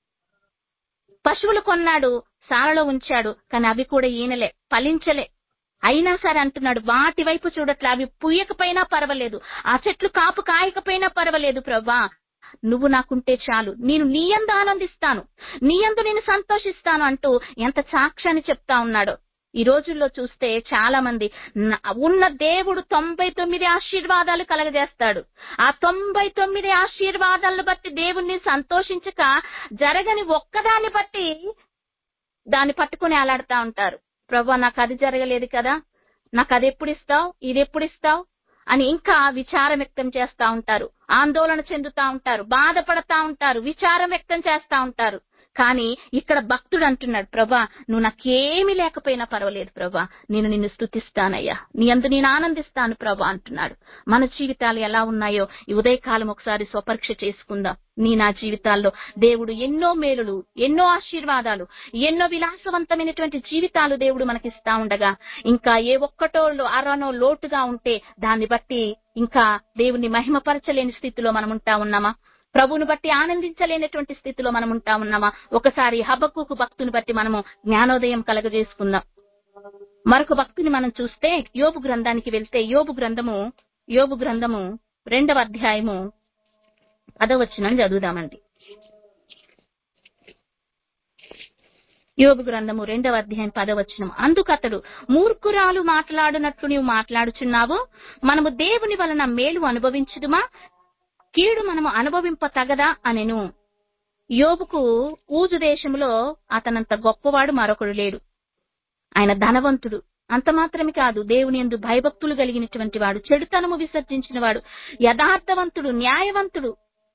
పశువులు కొన్నాడు సాలలో ఉంచాడు కానీ అవి కూడా ఈనలే ఫలించలే అయినా సరే అంటున్నాడు వాటి వైపు చూడట్లే అవి పుయ్యకపోయినా పర్వాలేదు ఆ చెట్లు కాపు కాయకపోయినా పర్వాలేదు ప్రభా నువ్వు నాకుంటే చాలు నేను నీయందు ఆనందిస్తాను నీయందు నేను సంతోషిస్తాను అంటూ ఎంత సాక్ష్యాన్ని చెప్తా ఉన్నాడో ఈ రోజుల్లో చూస్తే చాలా మంది న- ఉన్న దేవుడు తొంభై తొమ్మిది ఆశీర్వాదాలు కలగజేస్తాడు ఆ తొంభై తొమ్మిది ఆశీర్వాదాలను బట్టి దేవుణ్ణి సంతోషించక జరగని ఒక్కదాన్ని బట్టి దాన్ని పట్టుకుని అలాడుతా ఉంటారు ప్రభా నాకు అది జరగలేదు కదా నాకు అది ఎప్పుడు ఇస్తావు ఇది ఎప్పుడు ఇస్తావు అని ఇంకా విచారం వ్యక్తం చేస్తా ఉంటారు ఆందోళన చెందుతా ఉంటారు బాధపడతా ఉంటారు విచారం వ్యక్తం చేస్తా ఉంటారు కానీ ఇక్కడ భక్తుడు అంటున్నాడు ప్రభా నువ్వు నాకేమీ లేకపోయినా పర్వాలేదు ప్రభా నేను నిన్ను స్తుతిస్తానయ్యా నీ అందు నేను ఆనందిస్తాను ప్రభా అంటున్నాడు మన జీవితాలు ఎలా ఉన్నాయో ఈ ఉదయకాలం ఒకసారి స్వపరీక్ష చేసుకుందాం నీ నా జీవితాల్లో దేవుడు ఎన్నో మేలులు ఎన్నో ఆశీర్వాదాలు ఎన్నో విలాసవంతమైనటువంటి జీవితాలు దేవుడు మనకిస్తా ఉండగా ఇంకా ఏ ఒక్కటో అరనో లోటుగా ఉంటే దాన్ని బట్టి ఇంకా దేవుని మహిమపరచలేని స్థితిలో మనం ఉంటా ఉన్నామా ప్రభువును బట్టి ఆనందించలేనటువంటి స్థితిలో మనం ఉంటా ఉన్నామా ఒకసారి హబక్కుకు భక్తుని బట్టి మనము జ్ఞానోదయం కలగజేసుకుందాం మరొక భక్తుని మనం చూస్తే యోబు గ్రంథానికి వెళ్తే యోబు గ్రంథము యోబు గ్రంథము రెండవ అధ్యాయము పదవచనం చదువుదామండి యోబు గ్రంథము రెండవ అధ్యాయం పదవచనం అందుకతడు మూర్ఖురాలు మాట్లాడునట్లు నీవు మాట్లాడుచున్నావు మనము దేవుని వలన మేలు అనుభవించుదుమా కీడు మనము అనుభవింప తగదా అనెను యోబుకు ఊజు దేశంలో అతనంత గొప్పవాడు మరొకడు లేడు ఆయన ధనవంతుడు అంత మాత్రమే కాదు దేవుని ఎందు భయభక్తులు కలిగినటువంటి వాడు చెడుతనము విసర్జించిన వాడు యథార్థవంతుడు న్యాయవంతుడు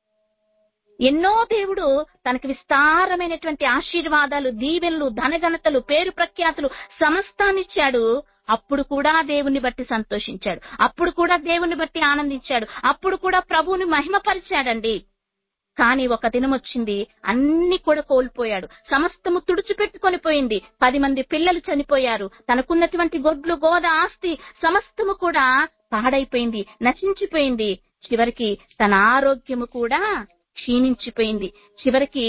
ఎన్నో దేవుడు తనకి విస్తారమైనటువంటి ఆశీర్వాదాలు దీవెనలు ధనఘనతలు పేరు ప్రఖ్యాతులు సమస్తాన్నిచ్చాడు అప్పుడు కూడా దేవుని బట్టి సంతోషించాడు అప్పుడు కూడా దేవుని బట్టి ఆనందించాడు అప్పుడు కూడా ప్రభువుని మహిమపరిచాడండి కానీ ఒక దినం వచ్చింది అన్ని కూడా కోల్పోయాడు సమస్తము తుడిచిపెట్టుకొని పోయింది పది మంది పిల్లలు చనిపోయారు తనకున్నటువంటి గొడ్లు గోద ఆస్తి సమస్తము కూడా పాడైపోయింది నశించిపోయింది చివరికి తన ఆరోగ్యము కూడా క్షీణించిపోయింది చివరికి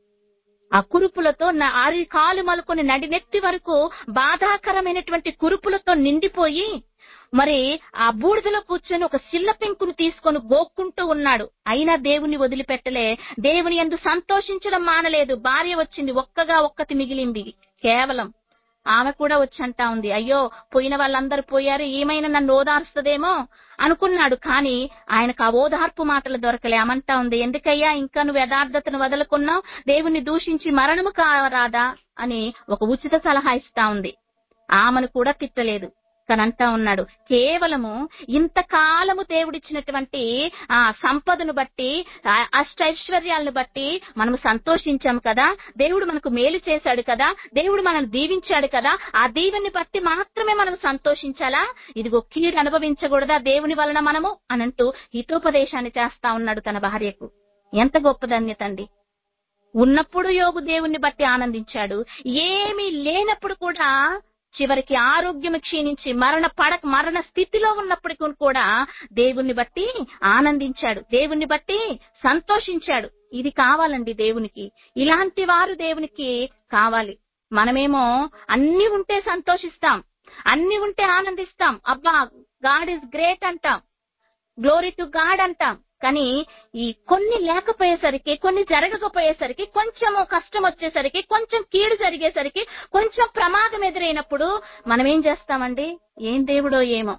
ఆ కురుపులతో నా ఆరి కాలు మలుకొని నడినెత్తి వరకు బాధాకరమైనటువంటి కురుపులతో నిండిపోయి మరి ఆ బూడిదలో కూర్చొని ఒక సిల్ల పెంకును తీసుకొని గోక్కుంటూ ఉన్నాడు అయినా దేవుని వదిలిపెట్టలే దేవుని ఎందు సంతోషించడం మానలేదు భార్య వచ్చింది ఒక్కగా ఒక్కటి మిగిలింది కేవలం ఆమె కూడా వచ్చి అంటా ఉంది అయ్యో పోయిన వాళ్ళందరూ పోయారు ఏమైనా నన్ను ఓదార్స్తదేమో అనుకున్నాడు కానీ ఆయనకు ఆ ఓదార్పు మాటలు దొరకలే ఆమంటా ఉంది ఎందుకయ్యా ఇంకా నువ్వు యథార్థతను వదులుకున్నావు దేవుణ్ణి దూషించి మరణము కారాదా అని ఒక ఉచిత సలహా ఇస్తా ఉంది ఆమెను కూడా తిట్టలేదు తనంటా ఉన్నాడు కేవలము ఇంతకాలము దేవుడిచ్చినటువంటి ఆ సంపదను బట్టి ఆ అష్టైశ్వర్యాలను బట్టి మనము సంతోషించాం కదా దేవుడు మనకు మేలు చేశాడు కదా దేవుడు మనల్ని దీవించాడు కదా ఆ దీవెని బట్టి మాత్రమే మనం సంతోషించాలా ఇదిగో కీడు అనుభవించకూడదా దేవుని వలన మనము అనంటూ హితోపదేశాన్ని చేస్తా ఉన్నాడు తన భార్యకు ఎంత గొప్ప ధన్యత అండి ఉన్నప్పుడు యోగు దేవుణ్ణి బట్టి ఆనందించాడు ఏమీ లేనప్పుడు కూడా చివరికి ఆరోగ్యం క్షీణించి మరణ పడక మరణ స్థితిలో ఉన్నప్పటికీ కూడా దేవుణ్ణి బట్టి ఆనందించాడు దేవుణ్ణి బట్టి సంతోషించాడు ఇది కావాలండి దేవునికి ఇలాంటి వారు దేవునికి కావాలి మనమేమో అన్ని ఉంటే సంతోషిస్తాం అన్ని ఉంటే ఆనందిస్తాం అబ్బా గాడ్ ఇస్ గ్రేట్ అంటాం గ్లోరీ టు గాడ్ అంటాం కానీ ఈ కొన్ని లేకపోయేసరికి కొన్ని జరగకపోయేసరికి కొంచెము కష్టం వచ్చేసరికి కొంచెం కీడు జరిగేసరికి కొంచెం ప్రమాదం ఎదురైనప్పుడు మనం ఏం చేస్తామండి ఏం దేవుడో ఏమో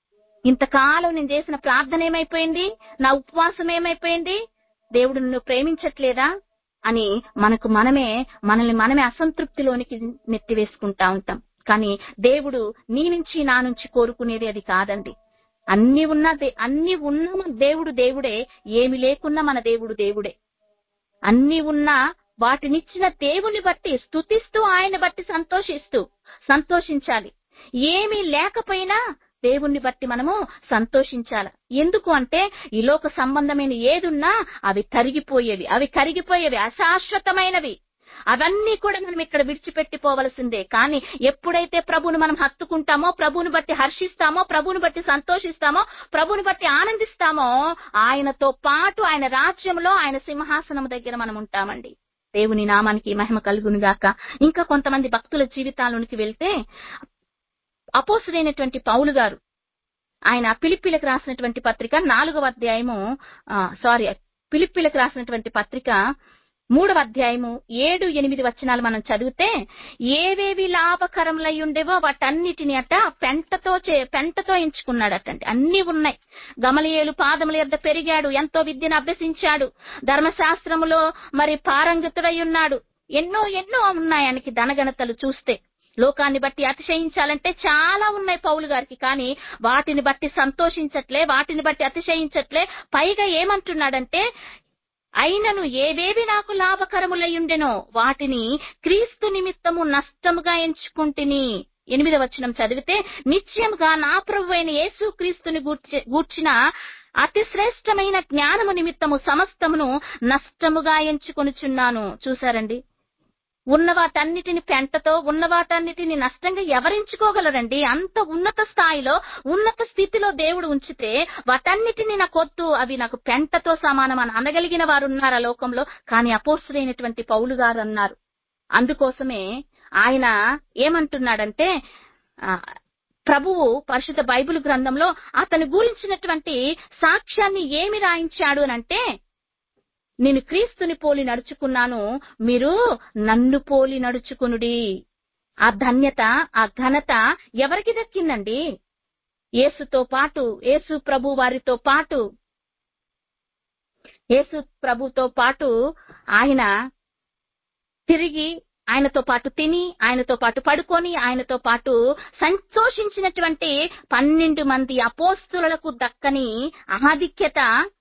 ఇంతకాలం నేను చేసిన ప్రార్థన ఏమైపోయింది నా ఉపవాసం ఏమైపోయింది దేవుడు నిన్ను ప్రేమించట్లేదా అని మనకు మనమే మనల్ని మనమే అసంతృప్తిలోనికి నెట్టివేసుకుంటా ఉంటాం కానీ దేవుడు నీ నుంచి నా నుంచి కోరుకునేది అది కాదండి అన్ని ఉన్న దే- అన్ని ఉన్న మన దేవుడు దేవుడే ఏమి లేకున్నా మన దేవుడు దేవుడే అన్ని ఉన్నా వాటినిచ్చిన దేవుని బట్టి స్తుతిస్తూ ఆయన బట్టి సంతోషిస్తూ సంతోషించాలి ఏమీ లేకపోయినా దేవుణ్ణి బట్టి మనము సంతోషించాలి ఎందుకు అంటే ఈ లోక సంబంధమైన ఏదున్నా అవి తరిగిపోయేవి అవి కరిగిపోయేవి అశాశ్వతమైనవి అవన్నీ కూడా మనం ఇక్కడ విడిచిపెట్టిపోవలసిందే కానీ ఎప్పుడైతే ప్రభువును మనం హత్తుకుంటామో ప్రభువుని బట్టి హర్షిస్తామో ప్రభువుని బట్టి సంతోషిస్తామో ప్రభువుని బట్టి ఆనందిస్తామో ఆయనతో పాటు ఆయన రాజ్యంలో ఆయన సింహాసనం దగ్గర మనం ఉంటామండి దేవుని నామానికి మహిమ కలుగును గాక ఇంకా కొంతమంది భక్తుల జీవితాల్లోనికి వెళ్తే అపోసుడైనటువంటి పౌలు గారు ఆయన పిలిపిలకు రాసినటువంటి పత్రిక నాలుగవ అధ్యాయము సారీ పిలిపిలకు రాసినటువంటి పత్రిక మూడవ అధ్యాయము ఏడు ఎనిమిది వచనాలు మనం చదివితే ఏవేవి లాభకరములై ఉండేవో వాటన్నిటిని అట పెంటతో చే పెంటతో ఎంచుకున్నాడటండి అన్ని ఉన్నాయి గమలియేలు పాదముల యొద్ద పెరిగాడు ఎంతో విద్యను అభ్యసించాడు ధర్మశాస్త్రములో మరి పారంగతుడై ఉన్నాడు ఎన్నో ఎన్నో ఉన్నాయి ఆయనకి ధనగణతలు చూస్తే లోకాన్ని బట్టి అతిశయించాలంటే చాలా ఉన్నాయి పౌలు గారికి కానీ వాటిని బట్టి సంతోషించట్లే వాటిని బట్టి అతిశయించట్లే పైగా ఏమంటున్నాడంటే అయినను ఏవేవి నాకు లాభకరములయ్యుండెనో వాటిని క్రీస్తు నిమిత్తము నష్టముగా ఎంచుకుంటుని ఎనిమిదవ వచనం చదివితే నిశ్చయముగా నా ప్రభు అయిన యేసు క్రీస్తుని గూర్చి- గూర్చిన అతి శ్రేష్టమైన జ్ఞానము నిమిత్తము సమస్తమును నష్టముగా ఎంచుకొనుచున్నాను చూసారండి ఉన్న వాటన్నిటిని పెంటతో ఉన్న వాటన్నిటిని నష్టంగా ఎవరించుకోగలరండి అంత ఉన్నత స్థాయిలో ఉన్నత స్థితిలో దేవుడు ఉంచితే వాటన్నిటిని నాకొద్దు అవి నాకు పెంటతో సమానం అని అనగలిగిన వారు ఉన్నారు ఆ లోకంలో కానీ అపోస్తుడైనటువంటి పౌలు గారు అన్నారు అందుకోసమే ఆయన ఏమంటున్నాడంటే ఆ, ప్రభువు పరిశుద్ధ బైబిల్ గ్రంథంలో అతని గురించినటువంటి సాక్ష్యాన్ని ఏమి రాయించాడు అని అంటే నేను క్రీస్తుని పోలి నడుచుకున్నాను మీరు నన్ను పోలి నడుచుకునుడి ఆ ధన్యత ఆ ఘనత ఎవరికి దక్కిందండి యేసుతో పాటు యేసు ప్రభు వారితో పాటు యేసు ప్రభుతో పాటు ఆయన తిరిగి ఆయనతో పాటు తిని ఆయనతో పాటు పడుకొని ఆయనతో పాటు సంతోషించినటువంటి పన్నెండు మంది అపోస్తులకు దక్కని ఆధిక్యత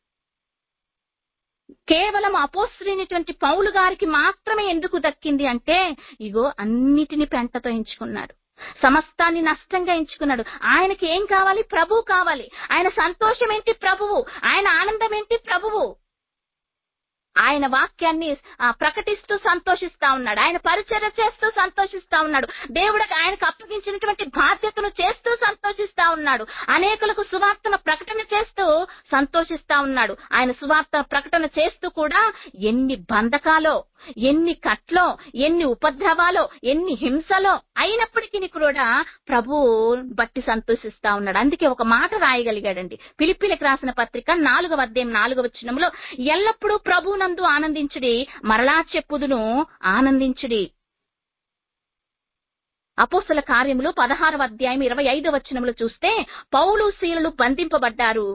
కేవలం అపోస్తులైనటువంటి పౌలు గారికి మాత్రమే ఎందుకు దక్కింది అంటే ఇగో అన్నిటిని పెంటతో ఎంచుకున్నాడు సమస్తాన్ని నష్టంగా ఎంచుకున్నాడు ఆయనకి ఏం కావాలి ప్రభు కావాలి ఆయన సంతోషం ఏంటి ప్రభువు ఆయన ఆనందం ఏంటి ప్రభువు ఆయన వాక్యాన్ని ఆ, ప్రకటిస్తూ సంతోషిస్తా ఉన్నాడు ఆయన పరిచర్య చేస్తూ సంతోషిస్తా ఉన్నాడు దేవుడు ఆయనకు అప్పగించినటువంటి బాధ్యతను చేస్తూ సంతోషిస్తా ఉన్నాడు అనేకులకు సువార్తను ప్రకటన చేస్తూ సంతోషిస్తా ఉన్నాడు ఆయన సువార్త ప్రకటన చేస్తూ కూడా ఎన్ని బంధకాలో ఎన్ని కట్లో ఎన్ని ఉపద్రవాలో ఎన్ని హింసలో అయినప్పటికీ కూడా ప్రభు బట్టి సంతోషిస్తా ఉన్నాడు అందుకే ఒక మాట రాయగలిగాడండి పిలిపిలకు రాసిన పత్రిక నాలుగవ అధ్యాయం నాలుగవ వచనంలో ఎల్లప్పుడూ ప్రభునందు ఆనందించుడి మరలా చెప్పుదును ఆనందించుడి అపోస్తల కార్యములు పదహారవ అధ్యాయం ఇరవై ఐదవ వచనములు చూస్తే పౌలు శీలలు బంధింపబడ్డారు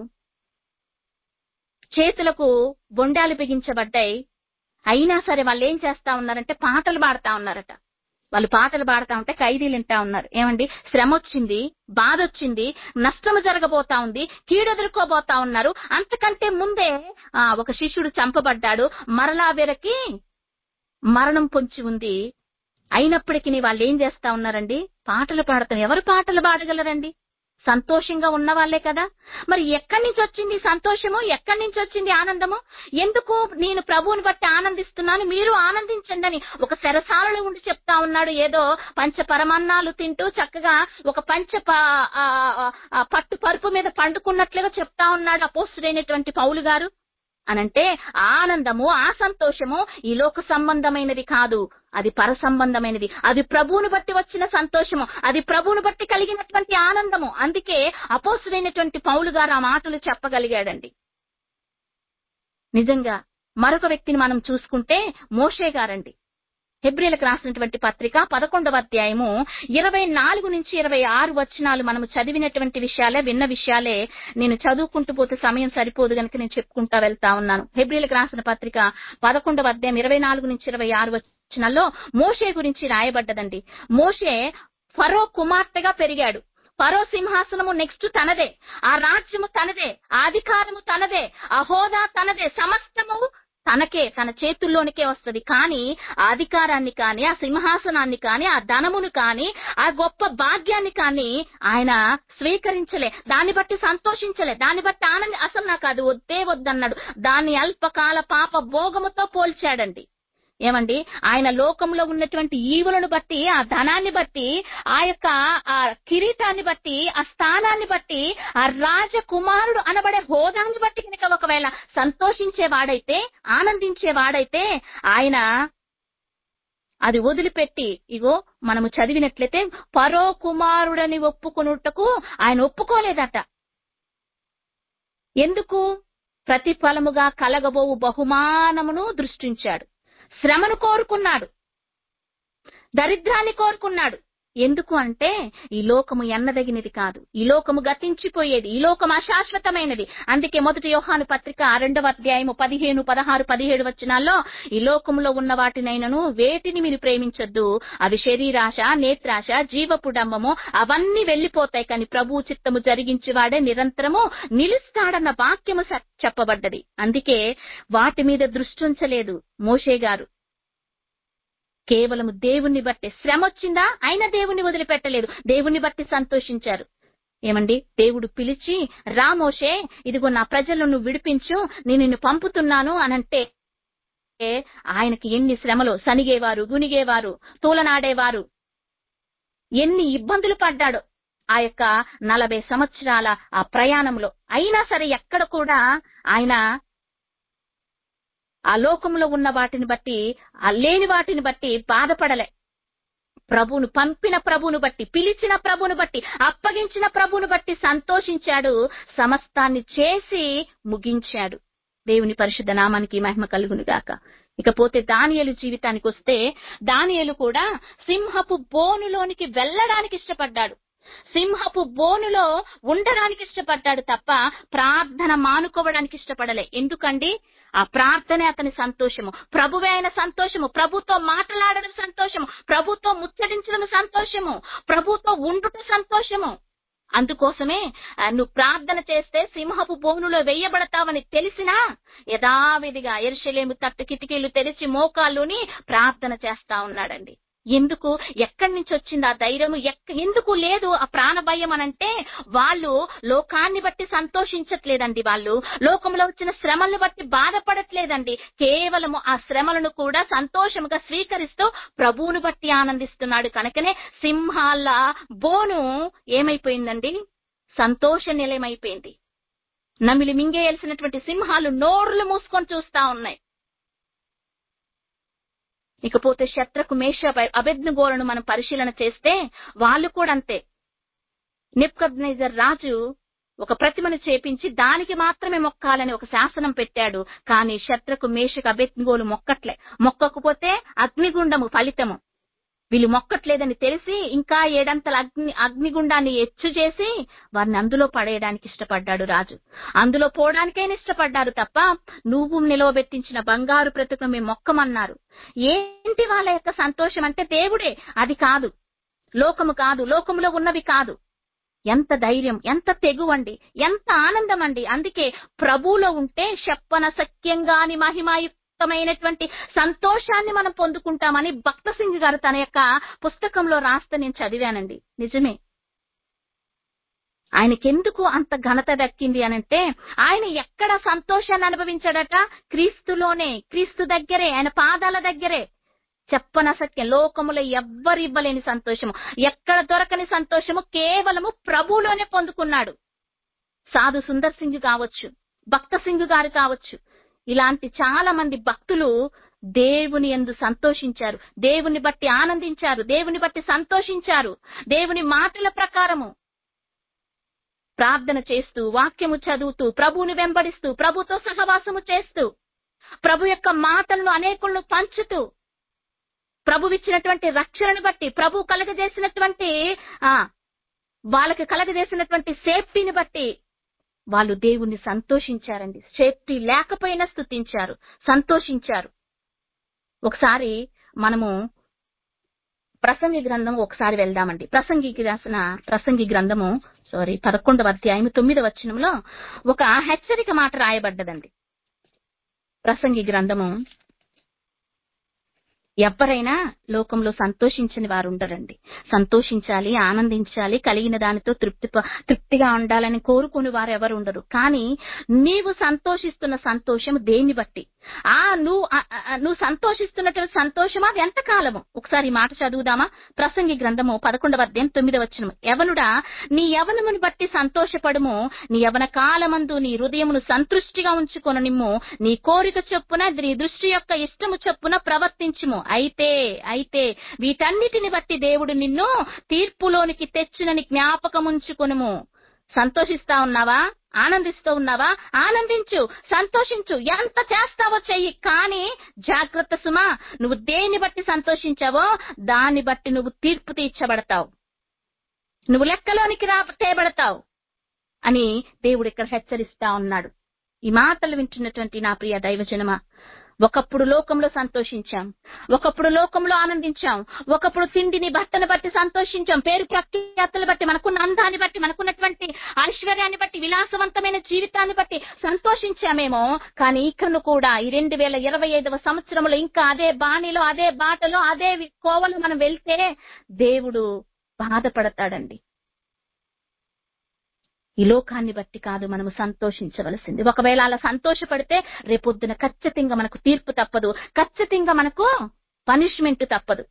చేతులకు బొండాలు బిగించబడ్డాయి అయినా సరే వాళ్ళు ఏం చేస్తా ఉన్నారంటే పాటలు పాడుతా ఉన్నారట వాళ్ళు పాటలు పాడుతా ఉంటే ఖైదీలు వింటా ఉన్నారు ఏమండి శ్రమ వచ్చింది బాధ వచ్చింది నష్టము జరగబోతా ఉంది కీడెదుర్కోబోతా ఉన్నారు అంతకంటే ముందే ఆ ఒక శిష్యుడు చంపబడ్డాడు మరలా వీరికి మరణం పొంచి ఉంది అయినప్పటికీ వాళ్ళు ఏం చేస్తా ఉన్నారండి పాటలు పాడుతారు ఎవరు పాటలు పాడగలరండి సంతోషంగా ఉన్న వాళ్ళే కదా మరి ఎక్కడి నుంచి వచ్చింది ఈ సంతోషము ఎక్కడి నుంచి వచ్చింది ఆనందము ఎందుకు నేను ప్రభువుని బట్టి ఆనందిస్తున్నాను మీరు ఆనందించండి అని ఒక సెరసాలలో ఉండి చెప్తా ఉన్నాడు ఏదో పంచ పరమాన్నాలు తింటూ చక్కగా ఒక పంచ ప- ఆ, ఆ, ఆ, పట్టు పరుపు మీద పండుకున్నట్లుగా చెప్తా ఉన్నాడు అపోస్తుడైనటువంటి పౌలు గారు అనంటే ఆనందము ఆ సంతోషము ఈ లోక సంబంధమైనది కాదు అది పర సంబంధమైనది అది ప్రభువును బట్టి వచ్చిన సంతోషము అది ప్రభువును బట్టి కలిగినటువంటి ఆనందము అందుకే అపోసుడైనటువంటి పౌలు గారు ఆ మాటలు చెప్పగలిగాడండి నిజంగా మరొక వ్యక్తిని మనం చూసుకుంటే మోషే గారండి హెబ్రిలకు రాసినటువంటి పత్రిక పదకొండవ అధ్యాయము ఇరవై నాలుగు నుంచి ఇరవై ఆరు వచనాలు మనము చదివినటువంటి విషయాలే విన్న విషయాలే నేను చదువుకుంటూ పోతే సమయం సరిపోదు గనుక నేను చెప్పుకుంటా వెళ్తా ఉన్నాను హెబ్రిలకు రాసిన పత్రిక పదకొండవ అధ్యాయం ఇరవై నాలుగు నుంచి ఇరవై ఆరు వచనాల్లో మోషే గురించి రాయబడ్డదండి మోషే ఫరో కుమార్తెగా పెరిగాడు ఫరో సింహాసనము నెక్స్ట్ తనదే ఆ రాజ్యము తనదే ఆ అధికారము తనదే ఆ హోదా తనదే సమస్తము తనకే తన చేతుల్లోనికే వస్తది కానీ ఆ అధికారాన్ని కానీ ఆ సింహాసనాన్ని కానీ ఆ ధనమును కానీ ఆ గొప్ప భాగ్యాన్ని కానీ ఆయన స్వీకరించలే దాన్ని బట్టి సంతోషించలే దాన్ని బట్టి ఆనంది అసలు నాకు అది వద్దే వద్దన్నాడు దాన్ని అల్పకాల పాప భోగముతో పోల్చాడండి ఏమండి ఆయన లోకంలో ఉన్నటువంటి ఈవులను బట్టి ఆ ధనాన్ని బట్టి ఆ యొక్క ఆ కిరీటాన్ని బట్టి ఆ స్థానాన్ని బట్టి ఆ రాజకుమారుడు అనబడే హోదాన్ని బట్టి కనుక ఒకవేళ సంతోషించేవాడైతే ఆనందించేవాడైతే ఆయన అది వదిలిపెట్టి ఇగో మనము చదివినట్లయితే పరో కుమారుడని ఒప్పుకొనుటకు ఆయన ఒప్పుకోలేదట ఎందుకు ప్రతిఫలముగా కలగబోవు బహుమానమును దృష్టించాడు శ్రమను కోరుకున్నాడు దరిద్రాన్ని కోరుకున్నాడు ఎందుకు అంటే ఈ లోకము ఎన్నదగినది కాదు ఈ లోకము గతించిపోయేది ఈ లోకం అశాశ్వతమైనది అందుకే మొదటి యోహాను పత్రిక రెండవ అధ్యాయము పదిహేను పదహారు పదిహేడు వచనాల్లో ఈ లోకములో ఉన్న వాటినైనను వేటిని మీరు ప్రేమించొద్దు అవి శరీరాశ నేత్రాశ జీవపు డంబము అవన్నీ వెళ్లిపోతాయి కానీ ప్రభు చిత్తము జరిగించేవాడే నిరంతరము నిలుస్తాడన్న వాక్యము స- చెప్పబడ్డది అందుకే వాటి మీద దృష్టి ఉంచలేదు మోషే గారు కేవలము దేవుణ్ణి బట్టి శ్రమ వచ్చిందా ఆయన దేవుణ్ణి వదిలిపెట్టలేదు దేవుణ్ణి బట్టి సంతోషించారు ఏమండి దేవుడు పిలిచి రామోషే ఇదిగో నా ప్రజలను నువ్వు విడిపించు నేను నిన్ను పంపుతున్నాను అనంటే ఆయనకి ఎన్ని శ్రమలు సనిగేవారు గునిగేవారు తూలనాడేవారు ఎన్ని ఇబ్బందులు పడ్డాడు ఆ యొక్క నలభై సంవత్సరాల ఆ ప్రయాణంలో అయినా సరే ఎక్కడ కూడా ఆయన ఆ లోకంలో ఉన్న వాటిని బట్టి ఆ లేని వాటిని బట్టి బాధపడలే ప్రభువును పంపిన ప్రభువును బట్టి పిలిచిన ప్రభువును బట్టి అప్పగించిన ప్రభువును బట్టి సంతోషించాడు సమస్తాన్ని చేసి ముగించాడు దేవుని పరిశుద్ధ నామానికి మహిమ కలుగును గాక ఇకపోతే దానియలు జీవితానికి వస్తే దానియలు కూడా సింహపు బోనులోనికి వెళ్ళడానికి ఇష్టపడ్డాడు సింహపు బోనులో ఉండడానికి ఇష్టపడ్డాడు తప్ప ప్రార్థన మానుకోవడానికి ఇష్టపడలే ఎందుకండి ఆ ప్రార్థనే అతని సంతోషము ప్రభువే ఆయన సంతోషము ప్రభుతో మాట్లాడడం సంతోషము ప్రభుతో ముచ్చటించడం సంతోషము ప్రభుతో ఉండుట సంతోషము అందుకోసమే ఆ, నువ్వు ప్రార్థన చేస్తే సింహపు బోనులో వెయ్యబడతావని తెలిసినా యథావిధిగా ఎరుషలేము తట్టు కిటికీలు తెరిచి మోకాళ్ళుని ప్రార్థన చేస్తా ఉన్నాడండి ఎందుకు ఎక్కడి నుంచి వచ్చింది ఆ ధైర్యం ఎక్క ఎందుకు లేదు ఆ ప్రాణ భయం అనంటే వాళ్ళు లోకాన్ని బట్టి సంతోషించట్లేదండి వాళ్ళు లోకంలో వచ్చిన శ్రమలను బట్టి బాధపడట్లేదండి కేవలము ఆ శ్రమలను కూడా సంతోషముగా స్వీకరిస్తూ ప్రభువును బట్టి ఆనందిస్తున్నాడు కనుకనే సింహాల బోను ఏమైపోయిందండి సంతోష నిలయమైపోయింది నమిలి మింగేయాల్సినటువంటి సింహాలు నోర్లు మూసుకొని చూస్తా ఉన్నాయి ఇకపోతే శత్రకు మేష అభెజ్ఞగోలను మనం పరిశీలన చేస్తే వాళ్ళు కూడా అంతే నిప్కద్నైజర్ రాజు ఒక ప్రతిమను చేపించి దానికి మాత్రమే మొక్కాలని ఒక శాసనం పెట్టాడు కానీ శత్రకు మేషకు అభెజ్ఞగోలు మొక్కట్లే మొక్కకపోతే అగ్నిగుండము ఫలితము వీళ్ళు మొక్కట్లేదని తెలిసి ఇంకా ఏడంతల అగ్ని అగ్నిగుండాన్ని ఎచ్చు చేసి వారిని అందులో పడేయడానికి ఇష్టపడ్డాడు రాజు అందులో పోవడానికైనా ఇష్టపడ్డారు తప్ప నువ్వు నిలవబెట్టించిన బంగారు ప్రతికను మేము మొక్కమన్నారు ఏంటి వాళ్ళ యొక్క సంతోషం అంటే దేవుడే అది కాదు లోకము కాదు లోకములో ఉన్నవి కాదు ఎంత ధైర్యం ఎంత తెగువండి ఎంత ఆనందం అండి అందుకే ప్రభువులో ఉంటే చెప్పన సఖ్యంగాని మహిమాయుక్తమైనటువంటి సంతోషాన్ని మనం పొందుకుంటామని భక్త సింగ్ గారు తన యొక్క పుస్తకంలో రాస్తే నేను చదివానండి నిజమే ఆయనకెందుకు అంత ఘనత దక్కింది అనంటే ఆయన ఎక్కడ సంతోషాన్ని అనుభవించాడట క్రీస్తులోనే క్రీస్తు దగ్గరే ఆయన పాదాల దగ్గరే చెప్పన సత్యం లోకములో ఎవ్వరు ఇవ్వలేని సంతోషము ఎక్కడ దొరకని సంతోషము కేవలము ప్రభువులోనే పొందుకున్నాడు సాధు సుందర్ సింగ్ కావచ్చు భక్త సింగ్ గారు కావచ్చు ఇలాంటి చాలా మంది భక్తులు దేవుని ఎందు సంతోషించారు దేవుని బట్టి ఆనందించారు దేవుని బట్టి సంతోషించారు దేవుని మాటల ప్రకారము ప్రార్థన చేస్తూ వాక్యము చదువుతూ ప్రభువుని వెంబడిస్తూ ప్రభుతో సహవాసము చేస్తూ ప్రభు యొక్క మాటలను అనేకులను పంచుతూ ప్రభువిచ్చినటువంటి రక్షణను బట్టి ప్రభు కలగజేసినటువంటి ఆ వాళ్ళకి కలగజేసినటువంటి సేఫ్టీని బట్టి వాళ్ళు దేవుణ్ణి సంతోషించారండి సేఫ్టీ లేకపోయినా స్తుతించారు సంతోషించారు ఒకసారి మనము ప్రసంగి గ్రంథం ఒకసారి వెళ్దామండి ప్రసంగికి రాసిన ప్రసంగి గ్రంథము సారీ పదకొండవ అధ్యాయం తొమ్మిదవ వచనంలో ఒక హెచ్చరిక మాట రాయబడ్డదండి ప్రసంగి గ్రంథము ఎవరైనా లోకంలో సంతోషించని వారు ఉండరండి సంతోషించాలి ఆనందించాలి కలిగిన దానితో తృప్తి తృప్తిగా ఉండాలని కోరుకుని వారు ఎవరు ఉండరు కానీ నీవు సంతోషిస్తున్న సంతోషం దేన్ని బట్టి ఆ నువ్వు ఆ, ఆ, నువ్వు సంతోషిస్తున్నటువంటి సంతోషం అది ఎంత కాలము ఒకసారి ఈ మాట చదువుదామా ప్రసంగి గ్రంథము పదకొండవ అధ్యాయం తొమ్మిదవ వచనం యవనుడా నీ యవనమును బట్టి సంతోషపడుము నీ యవన కాలమందు నీ హృదయమును సంతృష్టిగా ఉంచుకొన నిమ్ము నీ కోరిక చొప్పున నీ దృష్టి యొక్క ఇష్టము చొప్పున ప్రవర్తించుము అయితే అయితే వీటన్నిటిని బట్టి దేవుడు నిన్ను తీర్పులోనికి తెచ్చునని జ్ఞాపకముంచుకొనుము సంతోషిస్తా ఉన్నావా ఆనందిస్తూ ఉన్నావా ఆనందించు సంతోషించు ఎంత చేస్తావో చెయ్యి కానీ జాగ్రత్త సుమా నువ్వు దేన్ని బట్టి సంతోషించావో దాన్ని బట్టి నువ్వు తీర్పు తీర్చబడతావు నువ్వు లెక్కలోనికి రా తేబడతావు అని దేవుడు ఇక్కడ హెచ్చరిస్తా ఉన్నాడు ఈ మాటలు వింటున్నటువంటి నా ప్రియ దైవజనమా ఒకప్పుడు లోకంలో సంతోషించాం ఒకప్పుడు లోకంలో ఆనందించాం ఒకప్పుడు తిండిని బట్టను బట్టి సంతోషించాం పేరు ప్రఖ్యాతలు బట్టి మనకున్న అందాన్ని బట్టి మనకున్నటువంటి ఐశ్వర్యాన్ని బట్టి విలాసవంతమైన జీవితాన్ని బట్టి సంతోషించామేమో కానీ ఇకను కూడా ఈ రెండు వేల ఇరవై ఐదవ సంవత్సరంలో ఇంకా అదే బాణిలో అదే బాటలో అదే వి- కోవలో మనం వెళ్తే దేవుడు బాధపడతాడండి ఈ లోకాన్ని బట్టి కాదు మనము సంతోషించవలసింది ఒకవేళ అలా సంతోషపడితే రేపొద్దున ఖచ్చితంగా మనకు తీర్పు తప్పదు ఖచ్చితంగా మనకు పనిష్మెంట్ తప్పదు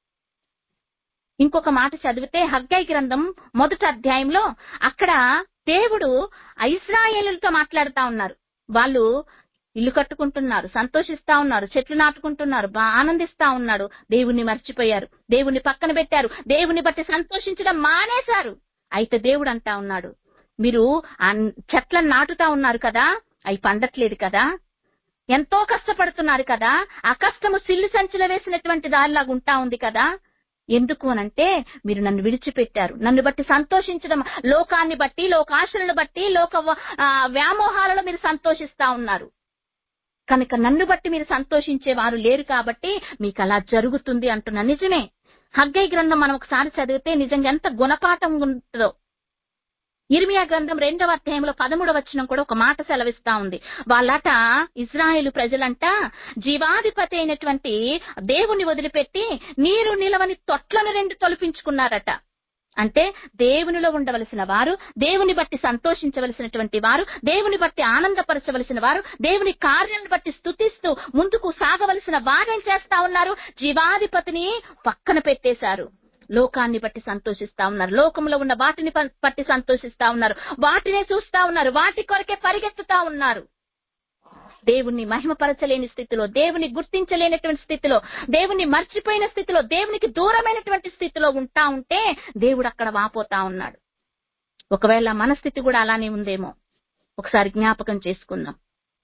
ఇంకొక మాట చదివితే హగ్గై గ్రంథం మొదటి అధ్యాయంలో అక్కడ దేవుడు ఇస్రాయేలులతో మాట్లాడుతా ఉన్నారు వాళ్ళు ఇల్లు కట్టుకుంటున్నారు సంతోషిస్తా ఉన్నారు చెట్లు నాటుకుంటున్నారు బా ఆనందిస్తా ఉన్నాడు దేవుణ్ణి మర్చిపోయారు దేవుణ్ణి పక్కన పెట్టారు దేవుని బట్టి సంతోషించడం మానేశారు అయితే దేవుడు అంటా ఉన్నాడు మీరు ఆ చెట్లను నాటుతా ఉన్నారు కదా అవి పండట్లేదు కదా ఎంతో కష్టపడుతున్నారు కదా ఆ కష్టము సిల్లు సంచిలో వేసినటువంటి దారిలాగా ఉంటా ఉంది కదా ఎందుకు అనంటే మీరు నన్ను విడిచిపెట్టారు నన్ను బట్టి సంతోషించడం లోకాన్ని బట్టి లోకాశలను బట్టి లోక వ- ఆ, వ్యామోహాలలో మీరు సంతోషిస్తా ఉన్నారు కనుక నన్ను బట్టి మీరు సంతోషించే వారు లేరు కాబట్టి మీకు అలా జరుగుతుంది అంటున్నా నిజమే హగ్గై గ్రంథం మనం ఒకసారి చదివితే నిజంగా ఎంత గుణపాఠం ఉంటుందో ఇర్మియా గ్రంథం రెండవ అధ్యాయంలో పదమూడవ వచనం కూడా ఒక మాట సెలవిస్తా ఉంది వాళ్ళట ఇజ్రాయేలు ప్రజలంట జీవాధిపతి అయినటువంటి దేవుని వదిలిపెట్టి నీరు నిలవని తొట్లను రెండు తొలిపించుకున్నారట అంటే దేవునిలో ఉండవలసిన వారు దేవుని బట్టి సంతోషించవలసినటువంటి వారు దేవుని బట్టి ఆనందపరచవలసిన వారు దేవుని కార్యాలను బట్టి స్తుతిస్తూ ముందుకు సాగవలసిన వారేం చేస్తా ఉన్నారు జీవాధిపతిని పక్కన పెట్టేశారు లోకాన్ని బట్టి సంతోషిస్తా ఉన్నారు లోకంలో ఉన్న వాటిని ప- బట్టి సంతోషిస్తా ఉన్నారు వాటినే చూస్తా ఉన్నారు వాటి కొరకే పరిగెత్తుతా ఉన్నారు దేవుణ్ణి మహిమపరచలేని స్థితిలో దేవుని గుర్తించలేనటువంటి స్థితిలో దేవుణ్ణి మర్చిపోయిన స్థితిలో దేవునికి దూరమైనటువంటి స్థితిలో ఉంటా ఉంటే దేవుడు అక్కడ వాపోతా ఉన్నాడు ఒకవేళ మన స్థితి కూడా అలానే ఉందేమో ఒకసారి జ్ఞాపకం చేసుకుందాం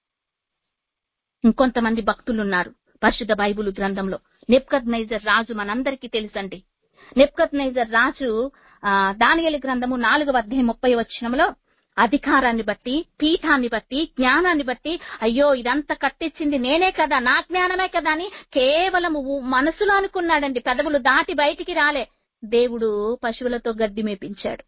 ఇంకొంతమంది భక్తులు ఉన్నారు పరిశుద్ధ బైబుల్ గ్రంథంలో నెప్కద్ నైజర్ రాజు మనందరికీ తెలుసండి నెప్కద్ నైజర్ రాజు ఆ దానియలు గ్రంథము నాలుగవ అధ్యాయం ముప్పై వచ్చినంలో అధికారాన్ని బట్టి పీఠాన్ని బట్టి జ్ఞానాన్ని బట్టి అయ్యో ఇదంతా కట్టించింది నేనే కదా నా జ్ఞానమే కదా అని కేవలం మనసులో అనుకున్నాడండి పెదవులు దాటి బయటికి రాలే దేవుడు పశువులతో గడ్డి మేపించాడు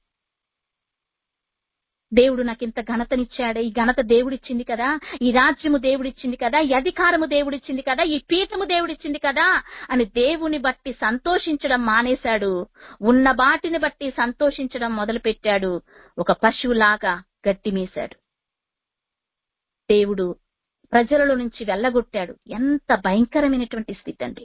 దేవుడు నాకు ఇంత ఘనతనిచ్చాడే ఈ ఘనత దేవుడిచ్చింది కదా ఈ రాజ్యము దేవుడిచ్చింది కదా ఈ అధికారము దేవుడిచ్చింది కదా ఈ పీఠము దేవుడిచ్చింది కదా అని దేవుని బట్టి సంతోషించడం మానేశాడు ఉన్న బాటిని బట్టి సంతోషించడం మొదలుపెట్టాడు ఒక పశువులాగా గట్టి మేశాడు దేవుడు ప్రజలలో నుంచి వెళ్ళగొట్టాడు ఎంత భయంకరమైనటువంటి స్థితి అండి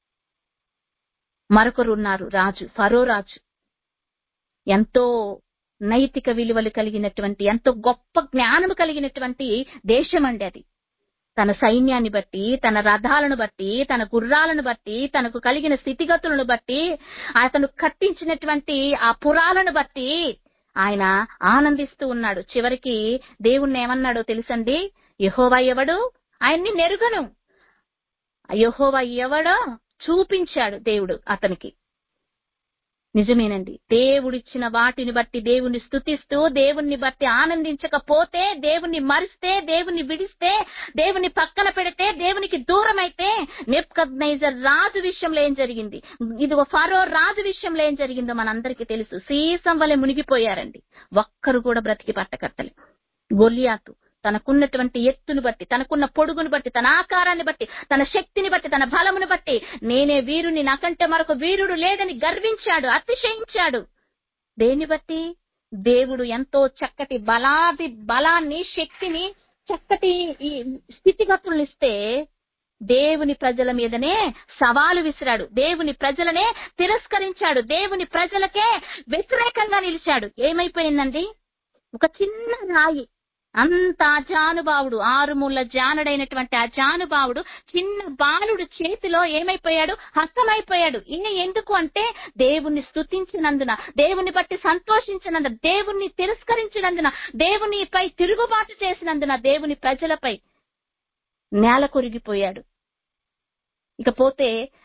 మరొకరు ఉన్నారు రాజు ఫరో రాజు ఎంతో నైతిక విలువలు కలిగినటువంటి ఎంతో గొప్ప జ్ఞానము కలిగినటువంటి దేశం అండి అది తన సైన్యాన్ని బట్టి తన రథాలను బట్టి తన గుర్రాలను బట్టి తనకు కలిగిన స్థితిగతులను బట్టి అతను కట్టించినటువంటి ఆ పురాలను బట్టి ఆయన ఆనందిస్తూ ఉన్నాడు చివరికి దేవుణ్ణి ఏమన్నాడో తెలుసండి యహోవా ఎవడు ఆయన్ని నెరుగను యహోవా ఎవడో చూపించాడు దేవుడు అతనికి నిజమేనండి దేవుడిచ్చిన వాటిని బట్టి దేవుణ్ణి స్తుతిస్తూ దేవుణ్ణి బట్టి ఆనందించకపోతే దేవుణ్ణి మరిస్తే దేవుణ్ణి విడిస్తే దేవుని పక్కన పెడితే దేవునికి దూరం అయితే నెప్కద్నైజర్ రాజు విషయంలో ఏం జరిగింది ఇదిగో ఫరో రాజు విషయంలో ఏం జరిగిందో మనందరికీ తెలుసు సీసం వలె మునిగిపోయారండి ఒక్కరు కూడా బ్రతికి పట్టకట్టలే గొలియాతు తనకున్నటువంటి ఎత్తును బట్టి తనకున్న పొడుగును బట్టి తన ఆకారాన్ని బట్టి తన శక్తిని బట్టి తన బలమును బట్టి నేనే వీరుని నాకంటే మరొక వీరుడు లేదని గర్వించాడు అతిశయించాడు దేన్ని బట్టి దేవుడు ఎంతో చక్కటి బలాది బలాన్ని శక్తిని చక్కటి ఈ స్థితిగతులను ఇస్తే దేవుని ప్రజల మీదనే సవాలు విసిరాడు దేవుని ప్రజలనే తిరస్కరించాడు దేవుని ప్రజలకే వ్యతిరేకంగా నిలిచాడు ఏమైపోయిందండి ఒక చిన్న రాయి అంత అజానుభావుడు ఆరుమూల జానడైనటువంటి అజానుభావుడు చిన్న బాలుడు చేతిలో ఏమైపోయాడు హస్తమైపోయాడు ఈయన ఎందుకు అంటే దేవుణ్ణి స్తుతించినందున దేవుని బట్టి సంతోషించినందున దేవుణ్ణి తిరస్కరించినందున దేవునిపై తిరుగుబాటు చేసినందున దేవుని ప్రజలపై నేల కొరిగిపోయాడు ఇకపోతే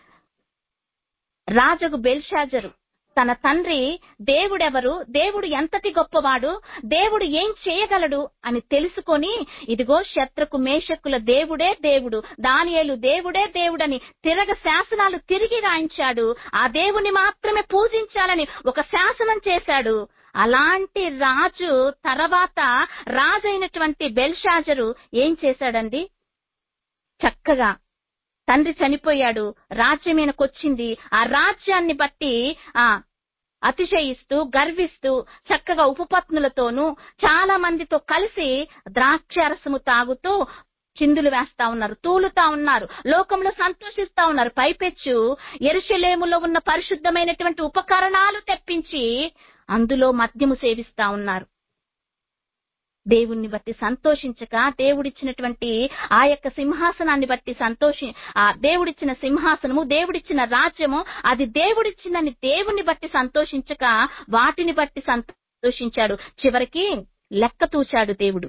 రాజుకు బెల్షాజరు తన తండ్రి దేవుడెవరు దేవుడు ఎంతటి గొప్పవాడు దేవుడు ఏం చేయగలడు అని తెలుసుకొని ఇదిగో శత్రుకు మేషక్కుల దేవుడే దేవుడు దానియేలు దేవుడే దేవుడని తిరగ శాసనాలు తిరిగి రాయించాడు ఆ దేవుని మాత్రమే పూజించాలని ఒక శాసనం చేశాడు అలాంటి రాజు తర్వాత రాజు అయినటువంటి బెల్షాజరు ఏం చేశాడండి చక్కగా తండ్రి చనిపోయాడు రాజ్యం ఈయనకొచ్చింది ఆ రాజ్యాన్ని బట్టి ఆ అతిశయిస్తూ గర్విస్తూ చక్కగా ఉపపత్నులతోనూ చాలా మందితో కలిసి ద్రాక్షారసము తాగుతూ చిందులు వేస్తా ఉన్నారు తూలుతా ఉన్నారు లోకంలో సంతోషిస్తా ఉన్నారు పైపెచ్చు ఎరుషలేములో ఉన్న పరిశుద్ధమైనటువంటి ఉపకరణాలు తెప్పించి అందులో మద్యము సేవిస్తా ఉన్నారు దేవుణ్ణి బట్టి సంతోషించక దేవుడిచ్చినటువంటి ఆ యొక్క సింహాసనాన్ని బట్టి సంతోషి ఆ దేవుడిచ్చిన సింహాసనము దేవుడిచ్చిన రాజ్యము అది దేవుడిచ్చిందని దేవుణ్ణి బట్టి సంతోషించక వాటిని బట్టి సంతోషించాడు చివరికి లెక్క తూచాడు దేవుడు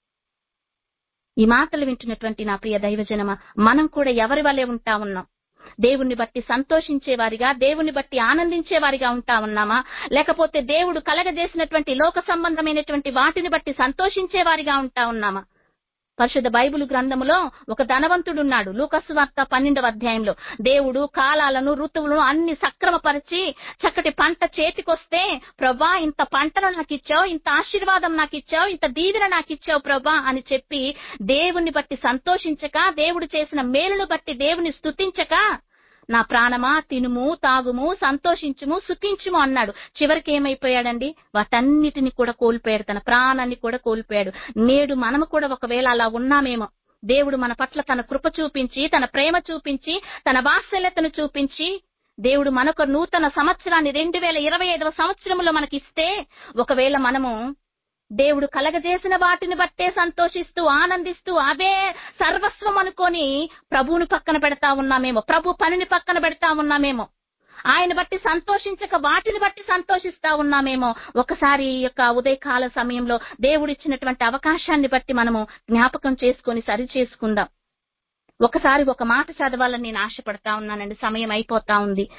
ఈ మాటలు వింటున్నటువంటి నా ప్రియ దైవజనమ మనం కూడా ఎవరి వలె ఉంటా ఉన్నాం దేవుణ్ణి బట్టి సంతోషించేవారిగా దేవుని బట్టి ఆనందించేవారిగా ఉంటా ఉన్నామా లేకపోతే దేవుడు కలగజేసినటువంటి లోక సంబంధమైనటువంటి వాటిని బట్టి సంతోషించేవారిగా ఉంటా ఉన్నామా పరిశుద్ధ బైబిల్ గ్రంథములో ఒక ధనవంతుడున్నాడు లూకస్ వార్త పన్నెండవ అధ్యాయంలో దేవుడు కాలాలను ఋతువులను అన్ని సక్రమపరిచి చక్కటి పంట చేతికొస్తే ప్రభా ఇంత పంటను నాకు ఇచ్చావు ఇంత ఆశీర్వాదం నాకు ఇచ్చావు ఇంత దీవెన నాకు ఇచ్చావు ప్రభా అని చెప్పి దేవుణ్ణి బట్టి సంతోషించక దేవుడు చేసిన మేలును బట్టి దేవుని స్తుతించక నా ప్రాణమా తినుము తాగుము సంతోషించుము సుఖించుము అన్నాడు చివరికి ఏమైపోయాడండి వాటన్నిటిని కూడా కోల్పోయాడు తన ప్రాణాన్ని కూడా కోల్పోయాడు నేడు మనము కూడా ఒకవేళ అలా ఉన్నామేమో దేవుడు మన పట్ల తన కృప చూపించి తన ప్రేమ చూపించి తన వాత్సల్యతను చూపించి దేవుడు మనకు నూతన సంవత్సరాన్ని రెండు వేల ఇరవై ఐదవ సంవత్సరంలో మనకిస్తే ఒకవేళ మనము దేవుడు కలగజేసిన వాటిని బట్టే సంతోషిస్తూ ఆనందిస్తూ అవే సర్వస్వం అనుకొని ప్రభువుని పక్కన పెడతా ఉన్నామేమో ప్రభు పనిని పక్కన పెడతా ఉన్నామేమో ఆయన బట్టి సంతోషించక వాటిని బట్టి సంతోషిస్తా ఉన్నామేమో ఒకసారి ఈ యొక్క ఉదయకాల సమయంలో దేవుడిచ్చినటువంటి అవకాశాన్ని బట్టి మనము జ్ఞాపకం చేసుకొని సరి చేసుకుందాం ఒకసారి ఒక మాట చదవాలని నేను ఆశపడతా ఉన్నానండి సమయం అయిపోతా ఉంది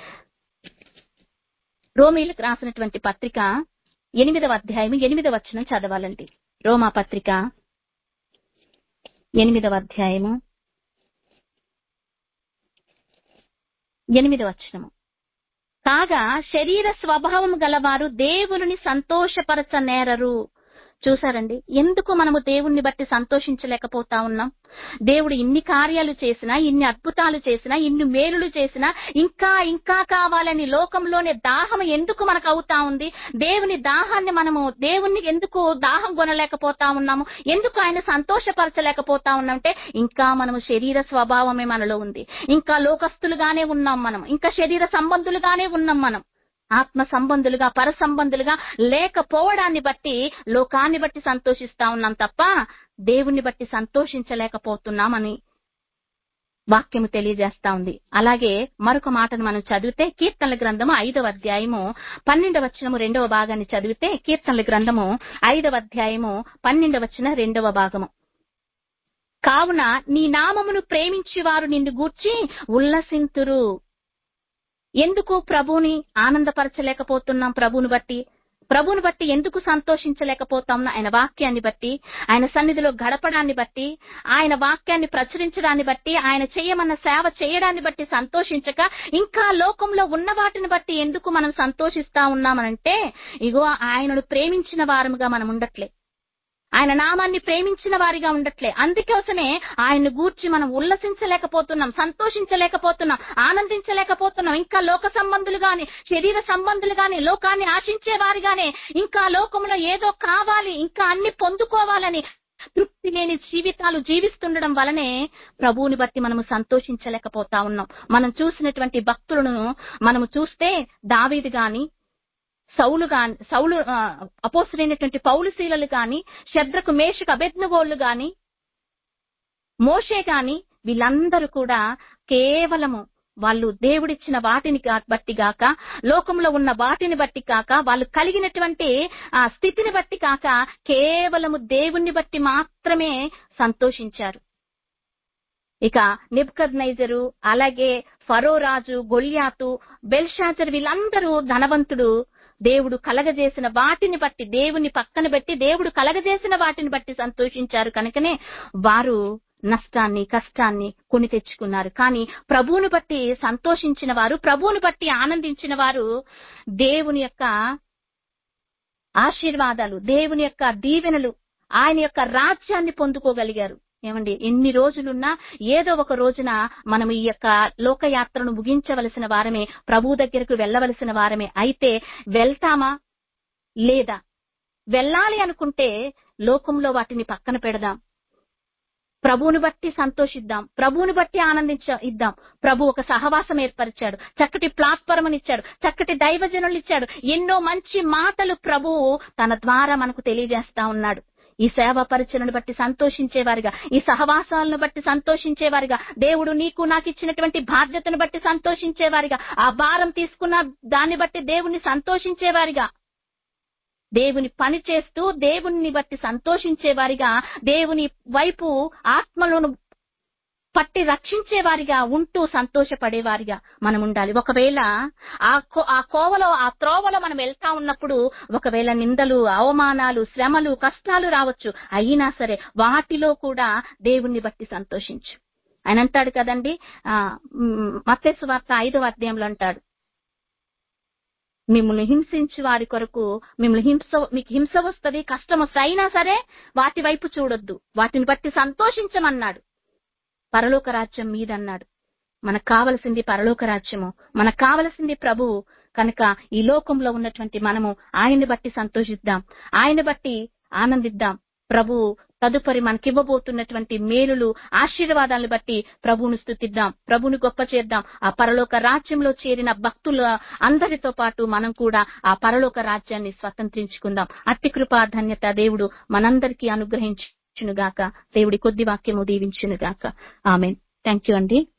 రోమీలకు రాసినటువంటి పత్రిక ఎనిమిదవ అధ్యాయం ఎనిమిదవ వచనం చదవాలండి రోమా పత్రిక ఎనిమిదవ అధ్యాయము ఎనిమిదవ వచనము కాగా శరీర స్వభావం గలవారు దేవుని సంతోషపరచనేరరు చూసారండి ఎందుకు మనము దేవుణ్ణి బట్టి సంతోషించలేకపోతా ఉన్నాం దేవుడు ఇన్ని కార్యాలు చేసినా ఇన్ని అద్భుతాలు చేసినా ఇన్ని మేలులు చేసినా ఇంకా ఇంకా కావాలని లోకంలోనే దాహం ఎందుకు మనకు అవుతా ఉంది దేవుని దాహాన్ని మనము దేవుణ్ణి ఎందుకు దాహం కొనలేకపోతా ఉన్నాము ఎందుకు ఆయన సంతోషపరచలేకపోతా ఉన్నామంటే ఇంకా మనము శరీర స్వభావమే మనలో ఉంది ఇంకా లోకస్తులుగానే ఉన్నాం మనం ఇంకా శరీర సంబంధులుగానే ఉన్నాం మనం ఆత్మ సంబంధులుగా పర సంబంధులుగా లేకపోవడాన్ని బట్టి లోకాన్ని బట్టి సంతోషిస్తా ఉన్నాం తప్ప దేవుణ్ణి బట్టి సంతోషించలేకపోతున్నామని వాక్యము తెలియజేస్తా ఉంది అలాగే మరొక మాటను మనం చదివితే కీర్తనల గ్రంథము ఐదవ అధ్యాయము పన్నెండవ వచనము రెండవ భాగాన్ని చదివితే కీర్తనల గ్రంథము ఐదవ అధ్యాయము పన్నెండవ వచన రెండవ భాగము కావున నీ నామమును ప్రేమించి వారు నిన్ను గూర్చి ఉల్లసింతురు ఎందుకు ప్రభువుని ఆనందపరచలేకపోతున్నాం ప్రభువుని బట్టి ప్రభువుని బట్టి ఎందుకు సంతోషించలేకపోతాం ఆయన వాక్యాన్ని బట్టి ఆయన సన్నిధిలో గడపడాన్ని బట్టి ఆయన వాక్యాన్ని ప్రచురించడాన్ని బట్టి ఆయన చేయమన్న సేవ చేయడాన్ని బట్టి సంతోషించక ఇంకా లోకంలో ఉన్న వాటిని బట్టి ఎందుకు మనం సంతోషిస్తా ఉన్నామనంటే ఇగో ఆయనను ప్రేమించిన వారముగా మనం ఉండట్లే ఆయన నామాన్ని ప్రేమించిన వారిగా ఉండట్లే అందుకోసమే ఆయన్ని గూర్చి మనం ఉల్లసించలేకపోతున్నాం సంతోషించలేకపోతున్నాం ఆనందించలేకపోతున్నాం ఇంకా లోక సంబంధులు గాని శరీర సంబంధులు గాని లోకాన్ని ఆశించే వారిగానే ఇంకా లోకంలో ఏదో కావాలి ఇంకా అన్ని పొందుకోవాలని తృప్తి లేని జీవితాలు జీవిస్తుండడం వలనే ప్రభువుని బట్టి మనము సంతోషించలేకపోతా ఉన్నాం మనం చూసినటువంటి భక్తులను మనము చూస్తే దావీది గాని సౌలు గాని సౌలు అపోసరైనటువంటి పౌలుశీలలు గాని శద్రకు మేషకు అభెజ్ఞగోళ్ళు గాని మోషే గాని వీళ్ళందరూ కూడా కేవలము వాళ్ళు దేవుడిచ్చిన వాటిని గా- బట్టి గాక లోకంలో ఉన్న వాటిని బట్టి కాక వాళ్ళు కలిగినటువంటి ఆ స్థితిని బట్టి కాక కేవలము దేవుణ్ణి బట్టి మాత్రమే సంతోషించారు ఇక నిబ్కద్ నైజరు అలాగే ఫరో రాజు గొల్యాతు బెల్షాజర్ వీళ్ళందరూ ధనవంతుడు దేవుడు కలగజేసిన వాటిని బట్టి దేవుని పక్కన పెట్టి దేవుడు కలగజేసిన వాటిని బట్టి సంతోషించారు కనుకనే వారు నష్టాన్ని కష్టాన్ని కొని తెచ్చుకున్నారు కానీ ప్రభువుని బట్టి సంతోషించిన వారు ప్రభువుని బట్టి ఆనందించిన వారు దేవుని యొక్క ఆశీర్వాదాలు దేవుని యొక్క దీవెనలు ఆయన యొక్క రాజ్యాన్ని పొందుకోగలిగారు ఏమండి ఎన్ని రోజులున్నా ఏదో ఒక రోజున మనం ఈ యొక్క లోకయాత్రను ముగించవలసిన వారమే ప్రభు దగ్గరకు వెళ్ళవలసిన వారమే అయితే వెళ్తామా లేదా వెళ్ళాలి అనుకుంటే లోకంలో వాటిని పక్కన పెడదాం ప్రభువుని బట్టి సంతోషిద్దాం ప్రభువుని బట్టి ఆనందించ ఇద్దాం ప్రభు ఒక సహవాసం ఏర్పరిచాడు చక్కటి ప్లాట్ఫారం ఇచ్చాడు చక్కటి దైవజనులు ఇచ్చాడు ఎన్నో మంచి మాటలు ప్రభువు తన ద్వారా మనకు తెలియజేస్తా ఉన్నాడు ఈ సేవా పరిచయను బట్టి సంతోషించేవారిగా ఈ సహవాసాలను బట్టి సంతోషించేవారిగా దేవుడు నీకు నాకు ఇచ్చినటువంటి బాధ్యతను బట్టి సంతోషించేవారిగా ఆ భారం తీసుకున్న దాన్ని బట్టి దేవుణ్ణి సంతోషించేవారిగా దేవుని పని చేస్తూ దేవుని బట్టి సంతోషించేవారిగా దేవుని వైపు ఆత్మలను పట్టి రక్షించేవారిగా ఉంటూ సంతోషపడేవారిగా మనం ఉండాలి ఒకవేళ ఆ కో- ఆ కోవలో ఆ త్రోవలో మనం వెళ్తా ఉన్నప్పుడు ఒకవేళ నిందలు అవమానాలు శ్రమలు కష్టాలు రావచ్చు అయినా సరే వాటిలో కూడా దేవుణ్ణి బట్టి సంతోషించు ఆయన అంటాడు కదండి ఆ మత్తేసు వార్త ఐదవ అధ్యాయంలో అంటాడు మిమ్మల్ని హింసించి వారి కొరకు మిమ్మల్ని హింస మీకు హింస వస్తుంది కష్టం వస్తుంది అయినా సరే వాటి వైపు చూడొద్దు వాటిని బట్టి సంతోషించమన్నాడు పరలోక రాజ్యం మీదన్నాడు మనకు కావలసింది పరలోక రాజ్యము మనకు కావలసింది ప్రభువు కనుక ఈ లోకంలో ఉన్నటువంటి మనము ఆయన్ని బట్టి సంతోషిద్దాం ఆయన బట్టి ఆనందిద్దాం ప్రభు తదుపరి మనకివ్వబోతున్నటువంటి మేలులు ఆశీర్వాదాలను బట్టి ప్రభువును స్తుతిద్దాం ప్రభువును గొప్ప చేద్దాం ఆ పరలోక రాజ్యంలో చేరిన భక్తుల అందరితో పాటు మనం కూడా ఆ పరలోక రాజ్యాన్ని స్వతంత్రించుకుందాం అట్టి కృపా ధన్యత దేవుడు మనందరికీ అనుగ్రహించునుగాక దేవుడి కొద్ది వాక్యము దీవించునుగాక ఆమె థ్యాంక్ యూ అండి